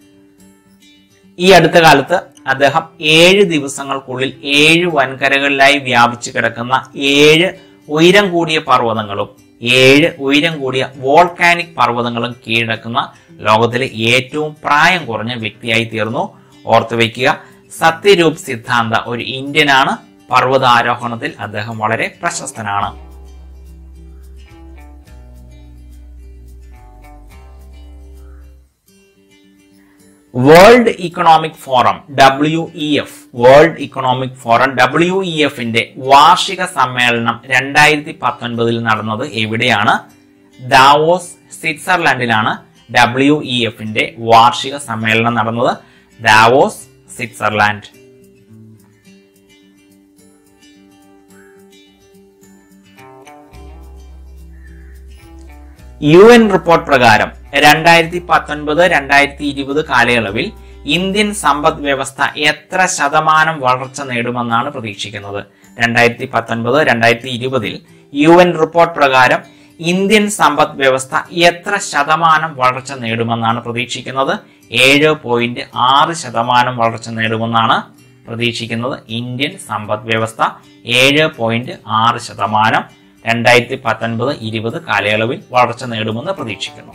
ഈ അടുത്ത കാലത്ത് അദ്ദേഹം ഏഴ് ദിവസങ്ങൾക്കുള്ളിൽ ഏഴ് വൻകരകളിലായി വ്യാപിച്ചു കിടക്കുന്ന ഏഴ് ഉയരം കൂടിയ പർവ്വതങ്ങളും ഏഴ് ഉയരം കൂടിയ വോൾക്കാനിക് പർവ്വതങ്ങളും കീഴടക്കുന്ന ലോകത്തിലെ ഏറ്റവും പ്രായം കുറഞ്ഞ വ്യക്തിയായി തീർന്നു ഓർത്തു വയ്ക്കുക സത്യരൂപ് സിദ്ധാന്ത ഒരു ഇന്ത്യനാണ് പർവ്വതാരോഹണത്തിൽ അദ്ദേഹം വളരെ പ്രശസ്തനാണ് World Economic Forum W E F World Economic Forum W E എഫിന്റെ വാർഷിക സമ്മേളനം രണ്ടായിരത്തി പത്തൊൻപതിൽ നടന്നത് എവിടെയാണ് ദാവോസ് സ്വിറ്റ്സർലൻഡിലാണ് ഡബ്ല്യു ഇ എഫിന്റെ വാർഷിക സമ്മേളനം നടന്നത് Davos Switzerland U N report പ്രകാരം രണ്ടായിരത്തി പത്തൊൻപത് രണ്ടായിരത്തി ഇരുപത് കാലയളവിൽ ഇന്ത്യൻ സമ്പദ് വ്യവസ്ഥ എത്ര ശതമാനം വളർച്ച നേടുമെന്നാണ് പ്രതീക്ഷിക്കുന്നത് രണ്ടായിരത്തി പത്തൊൻപത് രണ്ടായിരത്തി ഇരുപതിൽ യു എൻ റിപ്പോർട്ട് പ്രകാരം ഇന്ത്യൻ സമ്പദ് വ്യവസ്ഥ എത്ര ശതമാനം വളർച്ച നേടുമെന്നാണ് പ്രതീക്ഷിക്കുന്നത് ഏഴ് പോയിന്റ് ആറ് ശതമാനം വളർച്ച നേടുമെന്നാണ് പ്രതീക്ഷിക്കുന്നത് ഇന്ത്യൻ സമ്പദ് വ്യവസ്ഥ ഏഴ് പോയിന്റ് ആറ് ശതമാനം രണ്ടായിരത്തി പത്തൊൻപത് ഇരുപത് കാലയളവിൽ വളർച്ച നേടുമെന്ന് പ്രതീക്ഷിക്കുന്നു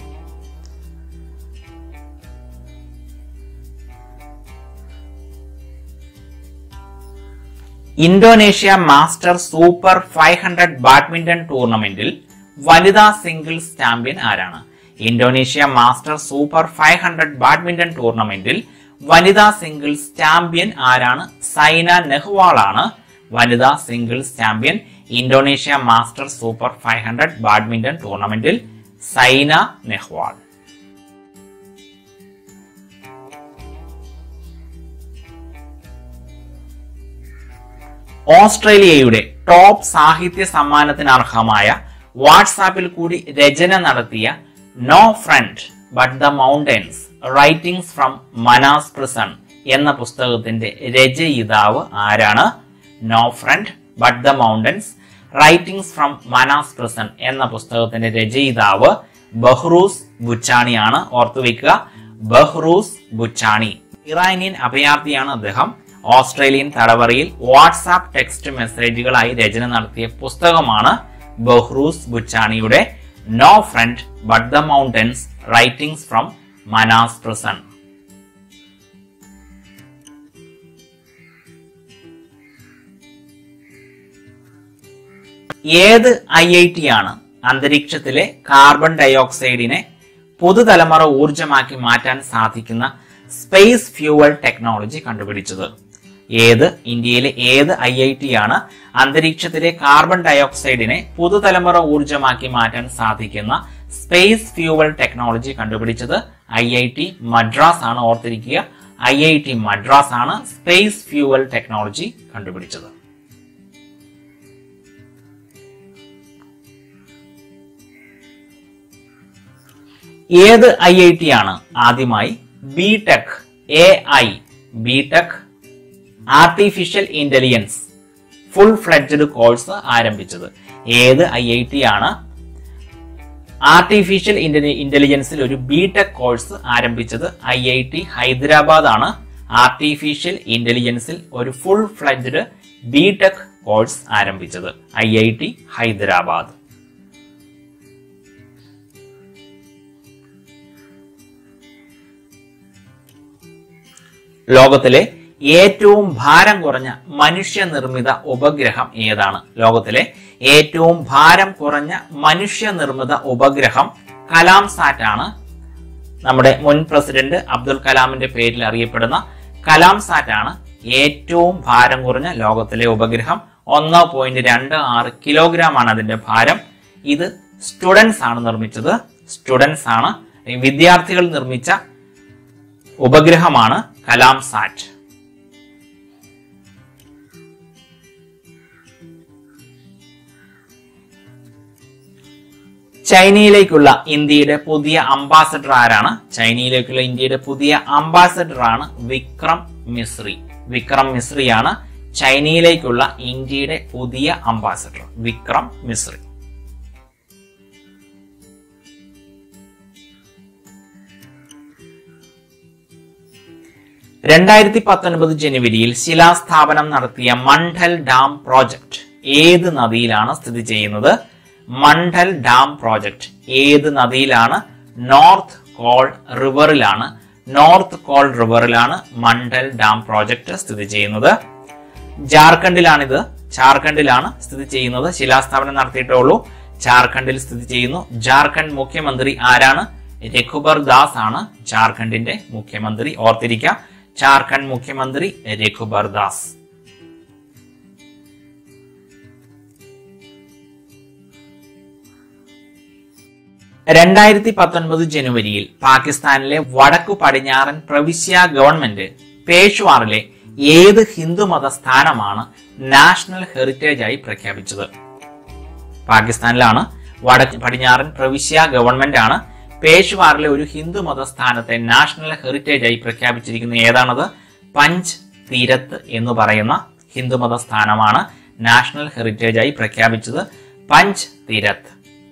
Indonesia master super five hundred badminton ടൂർണമെന്റിൽ വനിതാ സിംഗിൾസ് ചാമ്പ്യൻ ആരാണ് Indonesia master super five hundred badminton ടൂർണമെന്റിൽ വനിതാ സിംഗിൾസ് ചാമ്പ്യൻ ആരാണ് സൈന നെഹ്വാൾ ആണ് വനിതാ singles champion Indonesia master super five hundred badminton ടൂർണമെന്റിൽ സൈന നെഹ്വാൾ ഓസ്ട്രേലിയയുടെ ടോപ്പ് സാഹിത്യ സമ്മാനത്തിന് അർഹമായ വാട്സാപ്പിൽ കൂടി രചന നടത്തിയ no friend but the mountains writings from Manus prison എന്ന പുസ്തകത്തിന്റെ രചയിതാവ് ആരാണ് no friend but the mountains writings from Manus prison എന്ന പുസ്തകത്തിന്റെ രചയിതാവ് ബഹ്റൂസ് ബുച്ചാണിയാണ് ഓർത്തുവെക്കുക ബഹ്റൂസ് ബുച്ചാണി ഇറാനിയൻ അഭയാർത്ഥിയാണ് അദ്ദേഹം ഓസ്ട്രേലിയൻ തടവറയിൽ വാട്സാപ്പ് ടെക്സ്റ്റ് മെസ്സേജുകളായി രചന നടത്തിയ പുസ്തകമാണ് ബഹ്റൂസ് ബുച്ചാണിയുടെ no friend but the mountains writings from Manus prison ഏത് ഐ ഐ ടി ആണ് അന്തരീക്ഷത്തിലെ കാർബൺ ഡയോക്സൈഡിനെ പുതുതലമുറ ഊർജമാക്കി മാറ്റാൻ സാധിക്കുന്ന സ്പേസ് ഫ്യൂവൽ ടെക്നോളജി കണ്ടുപിടിച്ചത് ഏത് ഇന്ത്യയിലെ ഏത് ഐ ഐ ടി ആണ് അന്തരീക്ഷത്തിലെ കാർബൺ ഡയോക്സൈഡിനെ പുതുതലമുറ ഊർജമാക്കി മാറ്റാൻ സാധിക്കുന്ന സ്പേസ് ഫ്യൂവൽ ടെക്നോളജി കണ്ടുപിടിച്ചത് ഐ ഐ ടി മദ്രാസ് ആണ് ഓർത്തിരിക്കുക ഐ ഐ ടി മദ്രാസ് ആണ് സ്പേസ് ഫ്യൂവൽ ടെക്നോളജി കണ്ടുപിടിച്ചത് ഏത് ഐ ഐ ടി ആണ് ആദ്യമായി B tech A I B tech artificial intelligence full fledged course ആരംഭിച്ചത് ഏത് ഐ ഐ ടി ആണ് ആർട്ടിഫിഷ്യൽ ഇന്റലിജൻസിൽ ഒരു ബി ടെക് കോഴ്സ് ആരംഭിച്ചത് ഐ ഐ ടി ഹൈദരാബാദ് ആണ് ആർട്ടിഫിഷ്യൽ ഇന്റലിജൻസിൽ ഒരു full fledged B tech course ആരംഭിച്ചത് ഐ ഐ ടി ഹൈദരാബാദ് ലോകത്തിലെ ഏറ്റവും ഭാരം കുറഞ്ഞ മനുഷ്യനിർമ്മിത ഉപഗ്രഹം ഏതാണ് ലോകത്തിലെ ഏറ്റവും ഭാരം കുറഞ്ഞ മനുഷ്യനിർമ്മിത ഉപഗ്രഹം കലാം സാറ്റ് ആണ് നമ്മുടെ മുൻ പ്രസിഡന്റ് അബ്ദുൽ കലാമിന്റെ പേരിൽ അറിയപ്പെടുന്ന കലാം സാറ്റ് ആണ് ഏറ്റവും ഭാരം കുറഞ്ഞ ലോകത്തിലെ ഉപഗ്രഹം ഒന്ന് പോയിന്റ് രണ്ട് ആറ് കിലോഗ്രാം ആണ് അതിന്റെ ഭാരം ഇത് സ്റ്റുഡൻസ് ആണ് നിർമ്മിച്ചത് സ്റ്റുഡൻസ് ആണ് ഈ വിദ്യാർത്ഥികൾ നിർമ്മിച്ച ഉപഗ്രഹമാണ് കലാം സാറ്റ് ചൈനയിലേക്കുള്ള ഇന്ത്യയുടെ പുതിയ അംബാസഡർ ആരാണ് ചൈനയിലേക്കുള്ള ഇന്ത്യയുടെ പുതിയ അംബാസഡർ ആണ് വിക്രം മിശ്രി വിക്രം മിശ്രിയാണ് ചൈനയിലേക്കുള്ള ഇന്ത്യയുടെ പുതിയ അംബാസഡർ വിക്രം മിശ്രി രണ്ടായിരത്തി പത്തൊൻപത് ജനുവരിയിൽ ശിലാസ്ഥാപനം നടത്തിയ മണ്ഡൽ ഡാം പ്രോജക്റ്റ് ഏത് നദിയിലാണ് സ്ഥിതി ചെയ്യുന്നത് മണ്ഡൽ ഡാം പ്രോജക്റ്റ് ഏത് നദിയിലാണ് നോർത്ത് കോൾ റിവറിലാണ് നോർത്ത് കോൾ റിവറിലാണ് മണ്ഡൽ ഡാം പ്രോജക്റ്റ് സ്ഥിതി ചെയ്യുന്നത് ജാർഖണ്ഡിലാണിത് ജാർഖണ്ഡിലാണ് സ്ഥിതി ചെയ്യുന്നത് ശിലാസ്ഥാപനം നടത്തിയിട്ടേ ഉള്ളൂ ജാർഖണ്ഡിൽ സ്ഥിതി ചെയ്യുന്നു ജാർഖണ്ഡ് മുഖ്യമന്ത്രി ആരാണ് രഘുബർ ദാസ് ആണ് ജാർഖണ്ഡിന്റെ മുഖ്യമന്ത്രി ഓർത്തിരിക്കുക ജാർഖണ്ഡ് മുഖ്യമന്ത്രി രഘുബർ ദാസ് രണ്ടായിരത്തി പത്തൊൻപത് ജനുവരിയിൽ പാകിസ്ഥാനിലെ വടക്കു പടിഞ്ഞാറൻ പ്രവിശ്യ ഗവൺമെന്റ് പേഷ്വാറിലെ ഏത് ഹിന്ദുമത സ്ഥാനമാണ് നാഷണൽ ഹെറിറ്റേജ് ആയി പ്രഖ്യാപിച്ചത് പാകിസ്ഥാനിലാണ് വടക്ക് പടിഞ്ഞാറൻ പ്രവിശ്യ ഗവൺമെന്റ് ആണ് പേഷ്വാറിലെ ഒരു ഹിന്ദുമത സ്ഥാനത്തെ നാഷണൽ ഹെറിറ്റേജ് ആയി പ്രഖ്യാപിച്ചിരിക്കുന്നത് ഏതാണത് പഞ്ച് തീരത്ത് എന്ന് പറയുന്ന ഹിന്ദുമത സ്ഥാനമാണ് നാഷണൽ ഹെറിറ്റേജ് ആയി പ്രഖ്യാപിച്ചത് പഞ്ച് തീരത്ത്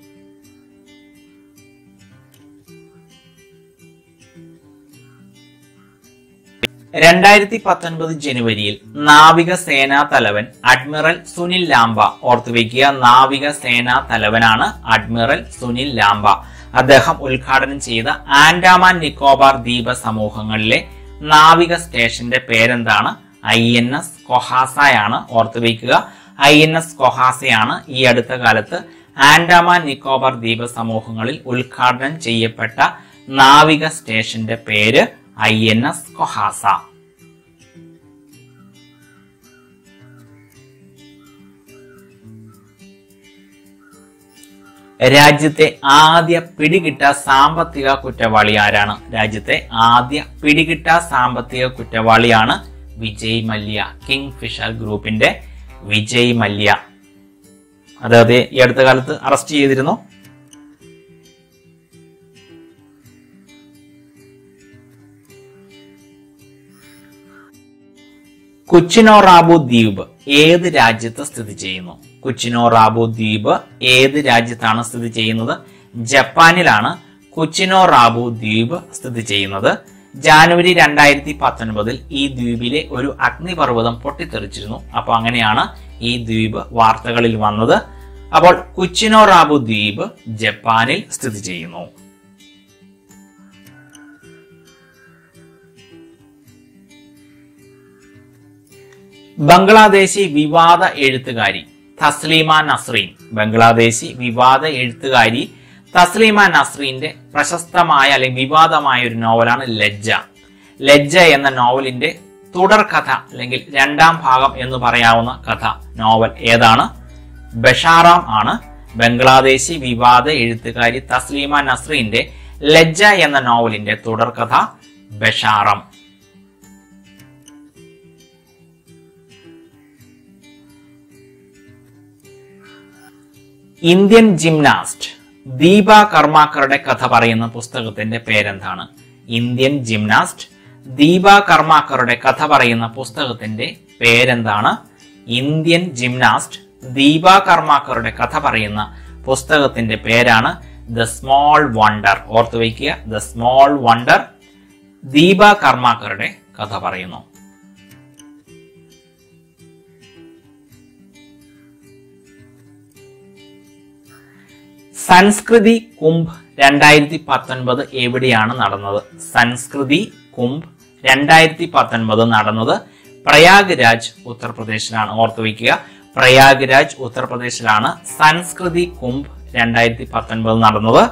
രണ്ടായിരത്തി പത്തൊൻപത് ജനുവരിയിൽ നാവിക സേനാ തലവൻ അഡ്മിറൽ സുനിൽ ലാംബ ഓർത്തുവെക്കുക നാവിക സേനാ തലവനാണ് അഡ്മിറൽ സുനിൽ ലാംബ അദ്ദേഹം ഉദ്ഘാടനം ചെയ്ത ആൻഡാമാൻ നിക്കോബാർ ദ്വീപ സമൂഹങ്ങളിലെ നാവിക സ്റ്റേഷന്റെ പേരെന്താണ് ഐ എൻ എസ് കൊഹാസയാണ് ഓർത്തുവെക്കുക ഐ എൻ എസ് കൊഹാസയാണ് ഈ അടുത്ത കാലത്ത് ആൻഡാമാൻ നിക്കോബാർ ദ്വീപ സമൂഹങ്ങളിൽ ഉദ്ഘാടനം ചെയ്യപ്പെട്ട നാവിക സ്റ്റേഷന്റെ പേര് ഐ എൻ എസ് കൊഹാസ രാജ്യത്തെ ആദ്യ പിടികിട്ട സാമ്പത്തിക കുറ്റവാളി ആരാണ് രാജ്യത്തെ ആദ്യ പിടികിട്ട സാമ്പത്തിക കുറ്റവാളിയാണ് വിജയ് മല്യ കിങ് ഫിഷർ ഗ്രൂപ്പിന്റെ വിജയ് മല്യ അദ്ദേഹത്തെ ഈ അടുത്ത കാലത്ത് അറസ്റ്റ് ചെയ്തിരുന്നു കുച്ചിനോ റാബു ദ്വീപ് ഏത് രാജ്യത്ത് സ്ഥിതി ചെയ്യുന്നു കുച്ചിനോ റാബു ദ്വീപ് ഏത് രാജ്യത്താണ് സ്ഥിതി ചെയ്യുന്നത് ജപ്പാനിലാണ് കുച്ചിനോ റാബു ദ്വീപ് സ്ഥിതി ചെയ്യുന്നത് ജാനുവരി രണ്ടായിരത്തി പത്തൊൻപതിൽ ഈ ദ്വീപിലെ ഒരു അഗ്നിപർവ്വതം പൊട്ടിത്തെറിച്ചിരുന്നു അപ്പൊ അങ്ങനെയാണ് ഈ ദ്വീപ് വാർത്തകളിൽ വന്നത് അപ്പോൾ കുച്ചിനോ റാബു ദ്വീപ് ജപ്പാനിൽ സ്ഥിതി ചെയ്യുന്നു ബംഗ്ലാദേശി വിവാദ എഴുത്തുകാരി തസ്ലീമ നസ്രീൻ ബംഗ്ലാദേശി വിവാദ എഴുത്തുകാരി തസ്ലീമ നസ്രീന്റെ പ്രശസ്തമായ അല്ലെങ്കിൽ വിവാദമായ ഒരു നോവലാണ് ലജ്ജ ലജ്ജ എന്ന നോവലിന്റെ തുടർ കഥ അല്ലെങ്കിൽ രണ്ടാം ഭാഗം എന്ന് പറയാവുന്ന കഥ നോവൽ ഏതാണ് ബഷാറാം ആണ് ബംഗ്ലാദേശി വിവാദ എഴുത്തുകാരി തസ്ലീമ നസ്രീന്റെ ലജ്ജ എന്ന നോവലിന്റെ തുടർകഥ ബഷാറം ഇന്ത്യൻ ജിംനാസ്റ്റ് ദീപ കർമാക്കറുടെ കഥ പറയുന്ന പുസ്തകത്തിന്റെ പേരെന്താണ് ഇന്ത്യൻ ജിംനാസ്റ്റ് ദീപ കർമാക്കറുടെ കഥ പറയുന്ന പുസ്തകത്തിന്റെ പേരെന്താണ് ഇന്ത്യൻ ജിംനാസ്റ്റ് ദീപ കർമാക്കറുടെ കഥ പറയുന്ന പുസ്തകത്തിന്റെ പേരാണ് ദ സ്മോൾ വണ്ടർ ഓർത്തു വയ്ക്കുക ദ സ്മോൾ വണ്ടർ ദീപ കർമാക്കറുടെ കഥ പറയുന്നു സംസ്കൃതി കുംഭ് രണ്ടായിരത്തി പത്തൊൻപത് എവിടെയാണ് നടന്നത് സംസ്കൃതി കുംഭ് രണ്ടായിരത്തി പത്തൊൻപത് നടന്നത് പ്രയാഗ്രാജ് ഉത്തർപ്രദേശിലാണ് ഓർത്തു വയ്ക്കുക പ്രയാഗ്രാജ് ഉത്തർപ്രദേശിലാണ് സംസ്കൃതി കുംഭ് രണ്ടായിരത്തി പത്തൊൻപത് നടന്നത്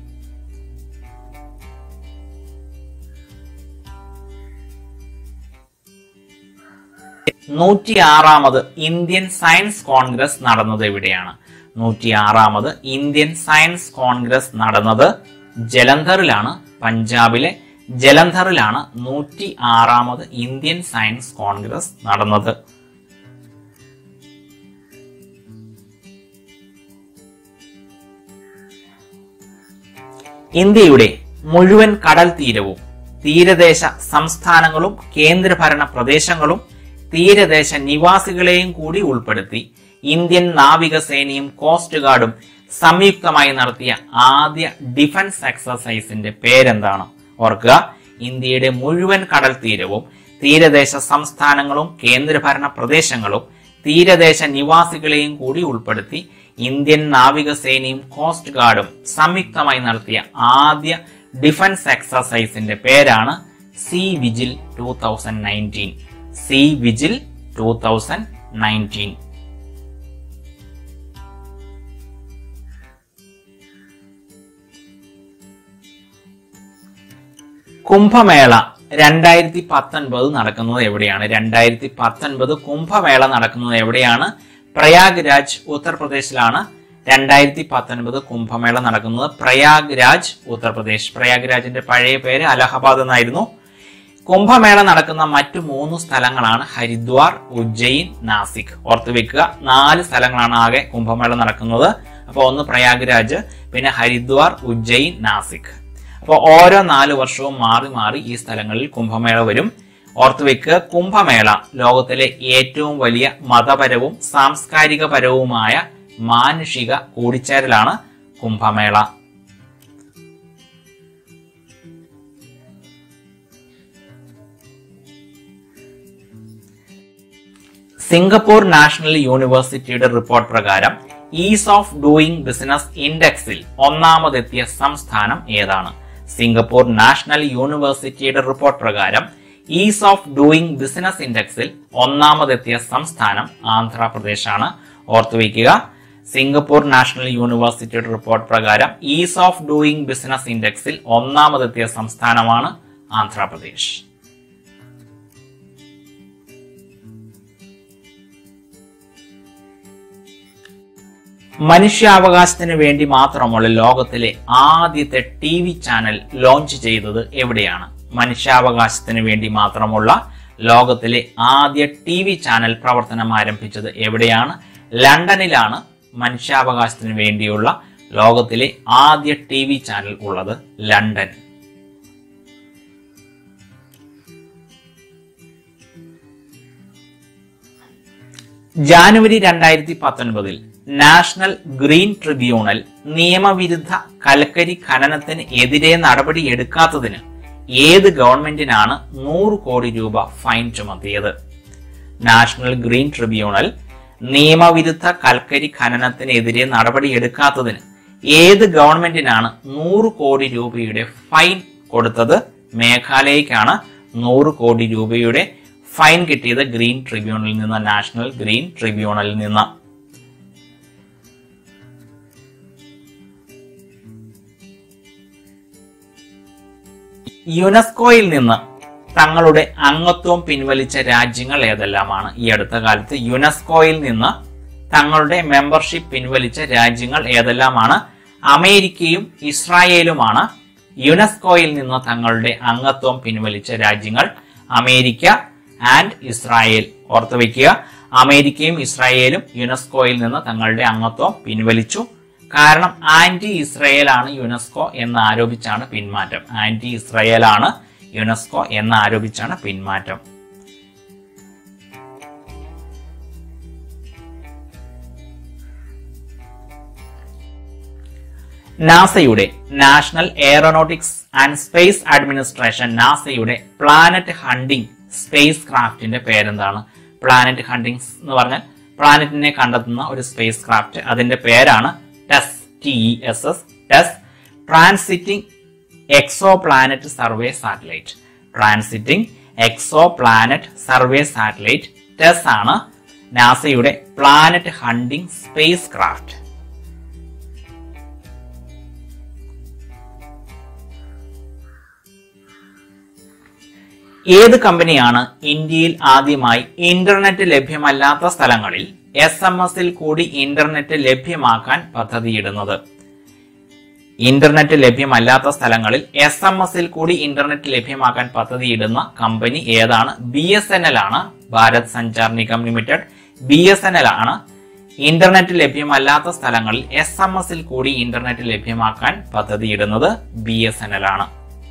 നൂറ്റി ആറാമത് ഇന്ത്യൻ സയൻസ് കോൺഗ്രസ് നടന്നത് എവിടെയാണ് നൂറ്റി ആറാമത് ഇന്ത്യൻ സയൻസ് കോൺഗ്രസ് നടന്നത് ജലന്ധറിലാണ് പഞ്ചാബിലെ ജലന്ധറിലാണ് നൂറ്റി ആറാമത് ഇന്ത്യൻ സയൻസ് കോൺഗ്രസ് നടന്നത് ഇന്ത്യയുടെ മുഴുവൻ കടൽ തീരവും തീരദേശ സംസ്ഥാനങ്ങളും കേന്ദ്രഭരണ പ്രദേശങ്ങളും തീരദേശ നിവാസികളെയും കൂടി ഉൾപ്പെടുത്തി ഇന്ത്യൻ നാവികസേനയും കോസ്റ്റ് ഗാർഡും സംയുക്തമായി നടത്തിയ ആദ്യ ഡിഫൻസ് എക്സർസൈസിന്റെ പേരെന്താണ് ഓർക്കുക ഇന്ത്യയുടെ മുഴുവൻ കടൽ തീരവും തീരദേശ സംസ്ഥാനങ്ങളും കേന്ദ്രഭരണ പ്രദേശങ്ങളും തീരദേശ നിവാസികളെയും കൂടി ഉൾപ്പെടുത്തി ഇന്ത്യൻ നാവികസേനയും കോസ്റ്റ് ഗാർഡും സംയുക്തമായി നടത്തിയ ആദ്യ ഡിഫൻസ് എക്സർസൈസിന്റെ പേരാണ് sea vigil two thousand nineteen sea vigil two thousand nineteen Kumbh Mela രണ്ടായിരത്തി പത്തൊൻപത് നടക്കുന്നത് എവിടെയാണ് രണ്ടായിരത്തി പത്തൊൻപത് കുംഭമേള നടക്കുന്നത് എവിടെയാണ് പ്രയാഗ്രാജ് ഉത്തർപ്രദേശിലാണ് രണ്ടായിരത്തി പത്തൊൻപത് കുംഭമേള നടക്കുന്നത് പ്രയാഗ്രാജ് ഉത്തർപ്രദേശ് പ്രയാഗ്രാജിന്റെ പഴയ പേര് അലഹബാദ് എന്നായിരുന്നു കുംഭമേള നടക്കുന്ന മറ്റു മൂന്ന് സ്ഥലങ്ങളാണ് ഹരിദ്വാർ ഉജ്ജയിൻ നാസിക് ഓർത്തു വെക്കുക നാല് സ്ഥലങ്ങളാണ് ആകെ കുംഭമേള നടക്കുന്നത് അപ്പോൾ ഒന്ന് പ്രയാഗ്രാജ് പിന്നെ ഹരിദ്വാർ ഉജ്ജയിൻ നാസിക് അപ്പോൾ ഓരോ നാല് വർഷവും മാറി മാറി ഈ സ്ഥലങ്ങളിൽ കുംഭമേള വരും ഓർത്തു വെക്കുക കുംഭമേള ലോകത്തിലെ ഏറ്റവും വലിയ മതപരവും സാംസ്കാരികപരവുമായ മാനുഷിക കൂടിച്ചേരലാണ് കുംഭമേള സിംഗപ്പൂർ നാഷണൽ യൂണിവേഴ്സിറ്റിയുടെ റിപ്പോർട്ട് പ്രകാരം ഈസ് ഓഫ് ഡൂയിങ് ബിസിനസ് ഇൻഡെക്സിൽ ഒന്നാമതെത്തിയ സംസ്ഥാനം ഏതാണ് സിംഗപ്പൂർ നാഷണൽ യൂണിവേഴ്സിറ്റിയുടെ റിപ്പോർട്ട് പ്രകാരം ഈസ് ഓഫ് ഡൂയിങ് ബിസിനസ് ഇൻഡെക്സിൽ ഒന്നാമതെത്തിയ സംസ്ഥാനം ആന്ധ്രാപ്രദേശാണ് ഓർത്തുവയ്ക്കുക സിംഗപ്പൂർ നാഷണൽ യൂണിവേഴ്സിറ്റിയുടെ റിപ്പോർട്ട് പ്രകാരം ഈസ് ഓഫ് ഡൂയിങ് ബിസിനസ് ഇൻഡെക്സിൽ ഒന്നാമതെത്തിയ സംസ്ഥാനമാണ് ആന്ധ്രാപ്രദേശ് മനുഷ്യാവകാശത്തിന് വേണ്ടി മാത്രമുള്ള ലോകത്തിലെ ആദ്യത്തെ ടി വി ചാനൽ ലോഞ്ച് ചെയ്തത് എവിടെയാണ് മനുഷ്യാവകാശത്തിന് വേണ്ടി മാത്രമുള്ള ലോകത്തിലെ ആദ്യ ടി വി ചാനൽ പ്രവർത്തനം ആരംഭിച്ചത് എവിടെയാണ് ലണ്ടനിലാണ് മനുഷ്യാവകാശത്തിന് വേണ്ടിയുള്ള ലോകത്തിലെ ആദ്യ ടി വി ചാനൽ ഉള്ളത് ലണ്ടൻ ജാനുവരി രണ്ടായിരത്തി പത്തൊൻപതിൽ നാഷണൽ ഗ്രീൻ ട്രിബ്യൂണൽ നിയമവിരുദ്ധ കൽക്കരി ഖനനത്തിന് എതിരെ നടപടി എടുക്കാത്തതിന് ഏത് ഗവൺമെന്റിനാണ് നൂറ് കോടി രൂപ ഫൈൻ ചുമത്തിയത് നാഷണൽ ഗ്രീൻ ട്രിബ്യൂണൽ നിയമവിരുദ്ധ കൽക്കരി ഖനനത്തിനെതിരെ നടപടി എടുക്കാത്തതിന് ഏത് ഗവൺമെന്റിനാണ് നൂറ് കോടി രൂപയുടെ ഫൈൻ കൊടുത്തത് മേഘാലയക്കാണ് നൂറ് കോടി രൂപയുടെ ഫൈൻ കിട്ടിയത് ഗ്രീൻ ട്രിബ്യൂണലിൽ നിന്ന് നാഷണൽ ഗ്രീൻ ട്രിബ്യൂണലിൽ നിന്ന് യുനെസ്കോയിൽ നിന്ന് തങ്ങളുടെ അംഗത്വം പിൻവലിച്ച രാജ്യങ്ങൾ ഏതെല്ലാമാണ് ഈ അടുത്ത കാലത്ത് യുനെസ്കോയിൽ നിന്ന് തങ്ങളുടെ മെമ്പർഷിപ്പ് പിൻവലിച്ച രാജ്യങ്ങൾ ഏതെല്ലാമാണ് അമേരിക്കയും ഇസ്രായേലുമാണ് യുനെസ്കോയിൽ നിന്ന് തങ്ങളുടെ അംഗത്വം പിൻവലിച്ച രാജ്യങ്ങൾ അമേരിക്ക ആൻഡ് ഇസ്രായേൽ ഓർത്തു വയ്ക്കുക അമേരിക്കയും ഇസ്രായേലും യുനെസ്കോയിൽ നിന്ന് തങ്ങളുടെ അംഗത്വം പിൻവലിച്ചു കാരണം ആന്റി ഇസ്രയേൽ ആണ് യുനെസ്കോ എന്ന് ആരോപിച്ചാണ് പിന്മാറ്റം ആന്റി ഇസ്രയേൽ ആണ് യുനെസ്കോ എന്ന് ആരോപിച്ചാണ് പിന്മാറ്റം നാസയുടെ national aeronautics and space administration നാസയുടെ പ്ലാനറ്റ് ഹണ്ടിംഗ് സ്പേസ് ക്രാഫ്റ്റിന്റെ പേരെന്താണ് പ്ലാനറ്റ് ഹണ്ടിങ് എന്ന് പറഞ്ഞാൽ പ്ലാനറ്റിനെ കണ്ടെത്തുന്ന ഒരു സ്പേസ് ക്രാഫ്റ്റ് അതിന്റെ പേരാണ് TESS T E S S TESS transiting exoplanet survey satellite transiting exoplanet survey satellite TESS ആണ് നാസയുടെ പ്ലാനറ്റ് ഹണ്ടിംഗ് സ്പേസ് ക്രാഫ്റ്റ് ഏത് കമ്പനിയാണ് ഇന്ത്യയിൽ ആദ്യമായി ഇന്റർനെറ്റ് ലഭ്യമല്ലാത്ത സ്ഥലങ്ങളിൽ എസ് എം എസിൽ കൂടി ഇന്റർനെറ്റ് ലഭ്യമാക്കാൻ പദ്ധതിയിടുന്നത് ഇന്റർനെറ്റ് ലഭ്യമല്ലാത്ത സ്ഥലങ്ങളിൽ എസ് എം എസിൽ കൂടി ഇന്റർനെറ്റ് ലഭ്യമാക്കാൻ പദ്ധതിയിടുന്ന കമ്പനി ഏതാണ് ബി എസ് എൻ എൽ ആണ് Bharat Sanchar Nigam limited B S N L ആണ് ഇന്റർനെറ്റ് ലഭ്യമല്ലാത്ത സ്ഥലങ്ങളിൽ എസ് എം എസിൽ കൂടി ഇന്റർനെറ്റ് ലഭ്യമാക്കാൻ പദ്ധതിയിടുന്നത് ബി എസ് എൻ എൽ ആണ്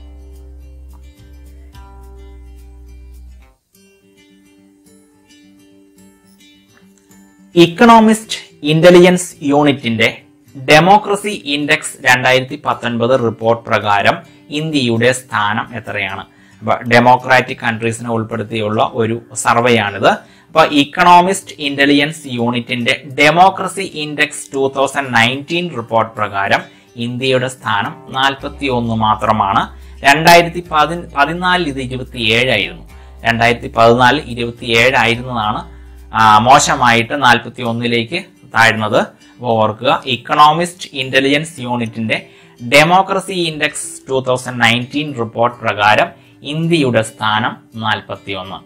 ഇക്കണോമിസ്റ്റ് ഇന്റലിജൻസ് യൂണിറ്റിന്റെ ഡെമോക്രസി ഇൻഡെക്സ് രണ്ടായിരത്തി പത്തൊൻപത് റിപ്പോർട്ട് പ്രകാരം ഇന്ത്യയുടെ സ്ഥാനം എത്രയാണ് അപ്പൊ ഡെമോക്രാറ്റിക് കൺട്രീസിനെ ഉൾപ്പെടുത്തിയുള്ള ഒരു സർവേയാണിത് അപ്പൊ ഇക്കണോമിസ്റ്റ് ഇന്റലിജൻസ് യൂണിറ്റിന്റെ democracy index two thousand nineteen report പ്രകാരം ഇന്ത്യയുടെ സ്ഥാനം നാൽപ്പത്തി ഒന്ന് മാത്രമാണ് രണ്ടായിരത്തി പതി പതിനാലിൽ ഇത് ഇരുപത്തി ഏഴായിരുന്നു രണ്ടായിരത്തി പതിനാലിൽ ഇരുപത്തി ഏഴായിരുന്നതാണ് ആ, മോശമായിട്ട് നാൽപ്പത്തി ഒന്നിലേക്ക് താഴ്ന്നത് അപ്പോൾ ഓർക്കുക ഇക്കണോമിസ്റ്റ് ഇന്റലിജൻസ് യൂണിറ്റിന്റെ democracy index two thousand nineteen report പ്രകാരം ഇന്ത്യയുടെ സ്ഥാനം നാൽപ്പത്തി ഒന്ന്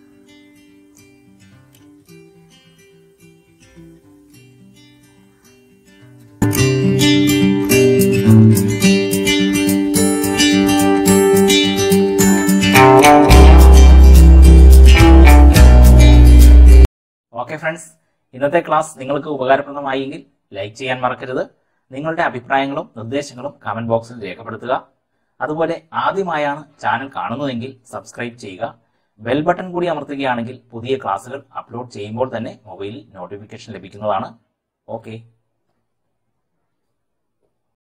ഓക്കെ ഫ്രണ്ട്സ് ഇന്നത്തെ ക്ലാസ് നിങ്ങൾക്ക് ഉപകാരപ്രദമായെങ്കിൽ ലൈക്ക് ചെയ്യാൻ മറക്കരുത് നിങ്ങളുടെ അഭിപ്രായങ്ങളും നിർദ്ദേശങ്ങളും കമന്റ് ബോക്സിൽ രേഖപ്പെടുത്തുക അതുപോലെ ആദ്യമായാണ് ചാനൽ കാണുന്നതെങ്കിൽ സബ്സ്ക്രൈബ് ചെയ്യുക ബെൽ ബട്ടൺ കൂടി അമർത്തുകയാണെങ്കിൽ പുതിയ ക്ലാസ്സുകൾ അപ്ലോഡ് ചെയ്യുമ്പോൾ തന്നെ മൊബൈലിൽ നോട്ടിഫിക്കേഷൻ ലഭിക്കുന്നതാണ് ഓക്കെ